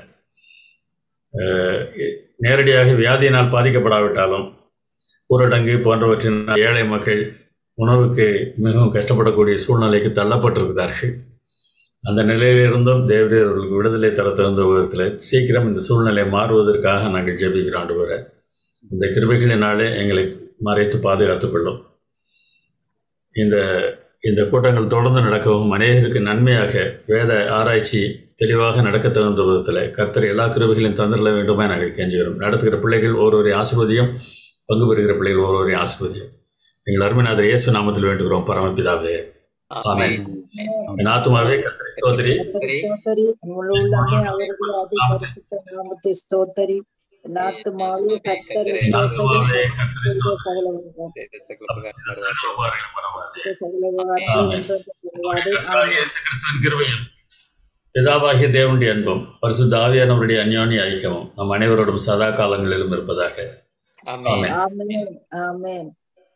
நேரடியாக வியாதியினால் பாதிக்கப்படாவிட்டாலும் ஊரடங்கு போன்றவற்றினால் ஏழை மக்கள் உணவுக்கு மிகவும் கஷ்டப்படக்கூடிய சூழ்நிலைக்கு தள்ளப்பட்டிருக்கிறார்கள் அந்த நிலையிலிருந்தும் தேவரீர் அவர்களுக்கு விடுதலை தர தகுந்த விதத்தில் சீக்கிரம் இந்த சூழ்நிலை மாறுவதற்காக நாங்கள் ஜெபிக்கிறோம் ஆண்டு வர இந்த கிருபைகளினாலே எங்களை மறைத்து பாதுகாத்துக் கொள்ளும் இந்த இந்த கூட்டங்கள் தொடர்ந்து நடக்கவும் அநேகருக்கு நன்மையாக வேத ஆராய்ச்சி தெளிவாக நடக்க தகுந்த விதத்தில் கர்த்தர் எல்லா கிருபைகளையும் தந்திரல வேண்டுமா நாங்கள் கெஞ்சுகிறோம் நடத்துகிற பிள்ளைகள் ஒருவரை ஆசிர்வதியும் பங்கு பெறுகிற பிள்ளைகள் ஒருவரை ஆசிர்வதியும் எங்கள் அருமைநாதர் இயேசு நாமத்தில் வேண்டுகிறோம் பரமபிதாவே ஆமென் என் ஆத்துமாவே கர்த்தரை ஸ்தோத்திரி கர்த்தரை ஸ்தோத்தரி உள்ள உள்ளமே அவருடைய அதி பரிசுத்த நாமத்தை ஸ்தோத்தரி நாத்துமாவே கர்த்தரை ஸ்தோத்தரி செய்த சகல சகல விவகாரங்களையும் ஒன்றொன்று கர்த்தராகிய இயேசு கிறிஸ்துவின் கிருபையும் பிதாவாகிய தேவனுடைய அன்பும் பரிசுத்த ஆவியானவருடைய அந்யோன்ய ஐக்கியமும் நம் அனைவரோடும் சதா காலங்களிலும் இருப்பதாக ஆமென் ஆமென் ஆமென்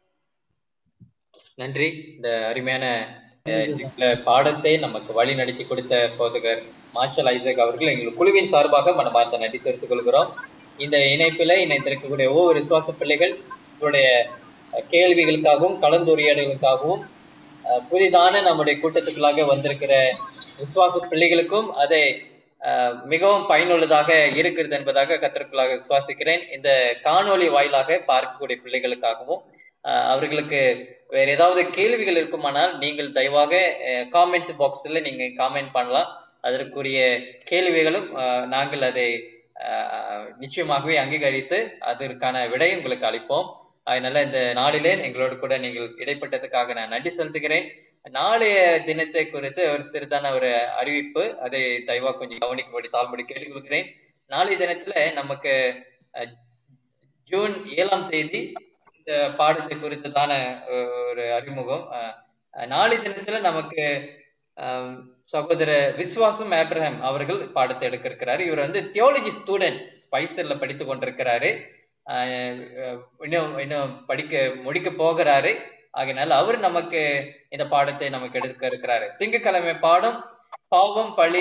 நன்றி இந்த அருமையான அஹ், இந்த பாடத்தை நமக்கு வழி நடத்தி கொடுத்த போதகர் மார்ஷல் ஐசக் அவர்கள் எங்கள் குழுவின் சார்பாக மனமார்ந்த நன்றி தெரிவித்துக் கொள்கிறோம் இந்த இணைப்பில் இணைந்திருக்கக்கூடிய ஒவ்வொரு விசுவாச பிள்ளைகள் உங்களுடைய அஹ், கேள்விகளுக்காகவும் கலந்துரையாடல்களுக்காகவும் அஹ், புதிதான நம்முடைய கூட்டத்துக்குள்ளாக வந்திருக்கிற விசுவாச பிள்ளைகளுக்கும் அதை அஹ், மிகவும் பயனுள்ளதாக இருக்கிறது என்பதாக கத்திற்குள்ளாக விசுவாசிக்கிறேன் இந்த காணொளி வாயிலாக பார்க்கக்கூடிய பிள்ளைகளுக்காகவும் அஹ், அவர்களுக்கு வேற ஏதாவது கேள்விகள் இருக்குமானால் நீங்கள் தயவாக காமெண்ட்ஸ் பாக்ஸ்ல நீங்க காமெண்ட் பண்ணலாம் அதற்குரிய கேள்விகளும் அஹ், நாங்கள் அதை அஹ், நிச்சயமாகவே அங்கீகரித்து அதற்கான விடை உங்களுக்கு அளிப்போம் அதனால இந்த நாளிலே எங்களோடு கூட நீங்கள் இடைப்பட்டதுக்காக நான் நன்றி செலுத்துகிறேன் நாளைய தினத்தை குறித்து ஒரு சிறிதான ஒரு அறிவிப்பு அதை தயவா கொஞ்சம் கவனிக்கும்படி தாழ்மொழி கேட்டுக்கொள்கிறேன் நாளைய தினத்துல நமக்கு அஹ், ஜூன் ஏழாம் தேதி இந்த பாடத்தை குறித்ததான அஹ், ஒரு அறிமுகம் அஹ், அஹ், நாளைய தினத்துல நமக்கு அஹ், சகோதர விஸ்வாசம் ஆப்ரஹாம் அவர்கள் பாடத்தை எடுக்க இருக்கிறாரு இவர் வந்து தியாலஜி ஸ்டூடெண்ட் ஸ்பைசர்ல படித்து கொண்டிருக்கிறாரு அஹ், அஹ், இன்னும் இன்னும் படிக்க முடிக்க போகிறாரு ஆகையினால அவர் நமக்கு இந்த பாடத்தை நமக்கு எடுக்க இருக்கிறாரு திங்கட்கிழமை பாடம் பாவம் பழி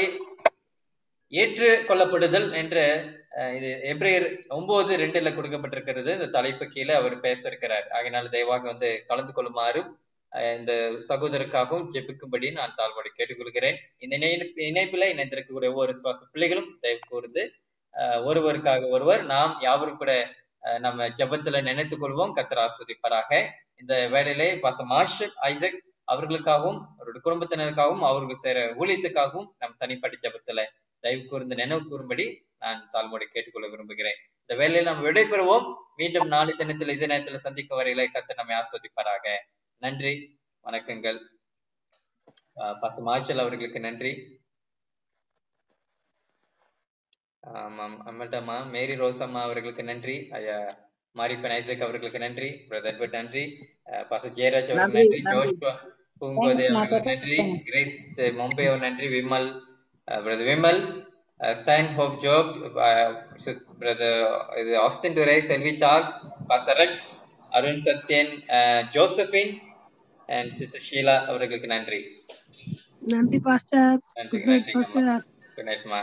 ஏற்று கொள்ளப்படுதல் என்ற அஹ், இது எப்ரேயர் ஒன்பது ரெண்டுல கொடுக்கப்பட்டிருக்கிறது இந்த தலைப்பு கீழே அவர் பேச இருக்கிறார் ஆகையினால தயவாக வந்து கலந்து கொள்ளுமாறும் அஹ், இந்த சகோதரருக்காகவும் ஜெபிக்கும்படி நான் தாழ்வாடி கேட்டுக்கொள்கிறேன் இந்த இணைப்பு இணைப்பில இணைந்திருக்கக்கூடிய ஒவ்வொரு சுவாச பிள்ளைகளும் தயவு கூர்ந்து அஹ், ஒருவருக்காக ஒருவர் நாம் யாவரும் கூட அஹ், நம்ம ஜெபத்துல நினைத்துக் கொள்வோம் கத்தர் ஆஸ்வதிப்பாராக இந்த வேலையிலே பாச மார்ஷல் ஐசக் அவர்களுக்காகவும் அவருடைய குடும்பத்தினருக்காகவும் அவர்கள் சேர ஊழியத்துக்காகவும் நம் தனிப்பட்ட ஜெபத்துல தயவு கூர்ந்து நினைவு கூறும்படி நான் தாழ்மொழி கேட்டுக்கொள்ள விரும்புகிறேன் இந்த வேலையில் நாம் விடைபெறுவோம் மீண்டும் நாளை தினத்தில் இதே நேரத்தில் சந்திக்க வரையிலே கத்த நம்மை ஆஸ்வதிப்பாராக நன்றி வணக்கங்கள் பாச மார்ஷல் அவர்களுக்கு நன்றி ஆமாம் அம்மட்டம்மா மேரி ரோசம்மா அவர்களுக்கு நன்றி ஐயா மாரிப்பன் ஐசக் அவர்களுக்கு நன்றி பிரதர் எட்வர்ட் நன்றி பாச ஜெயராஜ் அவர்களுக்கு நன்றி, நன்றி நன்றி. ஜோஷ்வா பூங்கோதை Thanks, அவர்களுக்கு Martha. நன்றி கிரேஸ் மும்பை அவர் நன்றி விமல் பிரதர் விமல் சைன் ஹோப் ஜோப் பிரதர் இது ஆஸ்டின் டுரே செல்வி சார்ஸ் pastor Rex Arun Sathyan Josephine and sister Sheela அவர்களுக்கு நன்றி நன்றி பாஸ்டர் நன்றி குட் நைட் நன்றி பாஸ்டர் குட் நைட்மா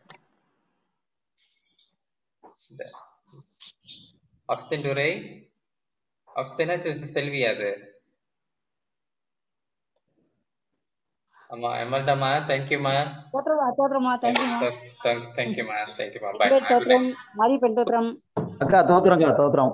ஆஸ்டின் டுரே ஆஸ்டினா சிஸ்டர் செல்வி அது ஆமா எமல்டாமா தேங்க்யூமா தோற்றமா தோற்றமா தேங்க்யூமா தேங்க்யூமா தேங்க்யூமா பாய் பெண் தோற்றம் மாரி பெண் தோற்றம் அக்கா தோத்துறோம்க்கா தோத்துறோம்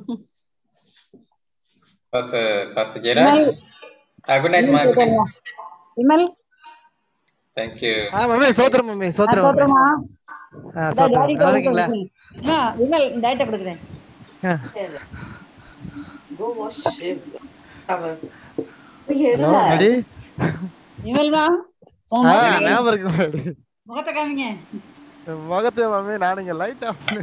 boss boss Jayaraj good night மா குட் நைட் விமல் தேங்க்யூ ஆ மம்மி சோத்திரம் மம்மி ஆ, சோத்திரம் மம்மி தோற்றமா ஆ இந்தா சோத்திரம் டாடிக்கு நல்லா ஒரு இருக்கீங்களா கொடுக்குறேன். ஆ, விமல் டேட்டா கொடுக்குறேன் ஆ. Go wash it. Cover. Hello ready விமல்மா உங்க ஆ, முகத்தை காமிங்க. ஞாபகம் இருக்கு மாமி. முகத்தை காமிங்க முகத்தை மாமி நான் இங்க லைட் ஆஃப் பண்ணு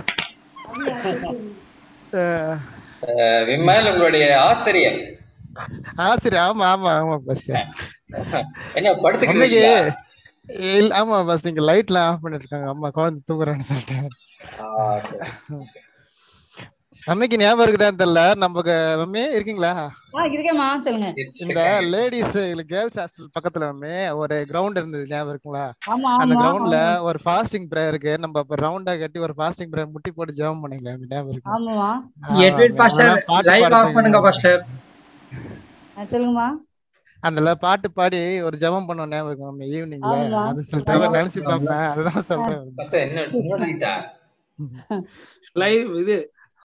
அஹ், அஹ் விமல் உங்களுடைய ஆசிரியர் ஆசிரியர் ஆமா ஆமா ஆமா ஃபர்ஸ்ட் என்ன படுத்துக்கிட்டு மம்மிக்கு இருக்கீங்களா? இல்ல ஆமா ஃபர்ஸ்ட் இங்க லைட்லாம் ஆஃப் பண்ணிட்டு இருக்காங்க அம்மா குழந்தை தூங்குறான்னு சொல்லிட்டு ஆ, okay. மம்மிக்கு ஞாபகம் இருக்குதான்னு தெரியல நமக்கு மம்மி இருக்கீங்களா ஆ இருக்கேம்மா சொல்லுங்க இந்த லேடிஸ் இல்ல கேர்ள்ஸ் ஹாஸ்டல் பக்கத்துல மம்மி ஒரு கிரவுண்ட் இருந்தது ஞாபகம் இருக்குங்களா ஆமா அந்த ஆமா கிரவுண்ட்ல ஆமா. ஒரு ஃபாஸ்டிங் பிரேயருக்கு நம்ம அப்ப ரவுண்டா கட்டி ஒரு ஃபாஸ்டிங் பிரேயர் முட்டி போட்டு ஜெபம் பண்ணீங்களா மம்மி ஞாபகம் இருக்கு ஆமாமா எட்வின் பாஸ்டர் லைவ் ஆஃப் பண்ணுங்க பாஸ்டர் ஆ, சொல்லுங்கம்மா அதுல பாட்டு பாடி ஒரு ஜெபம் பண்ணோம் ஞாபகம் இருக்கு மம்மி ஈவினிங்ல ஆமா. அது சொல்லிட்டு நினைச்சு பார்ப்பேன் அதுதான் சொல்றேன் பாஸ்டர் என்ன இன்னும் லைட்டா லைவ் இது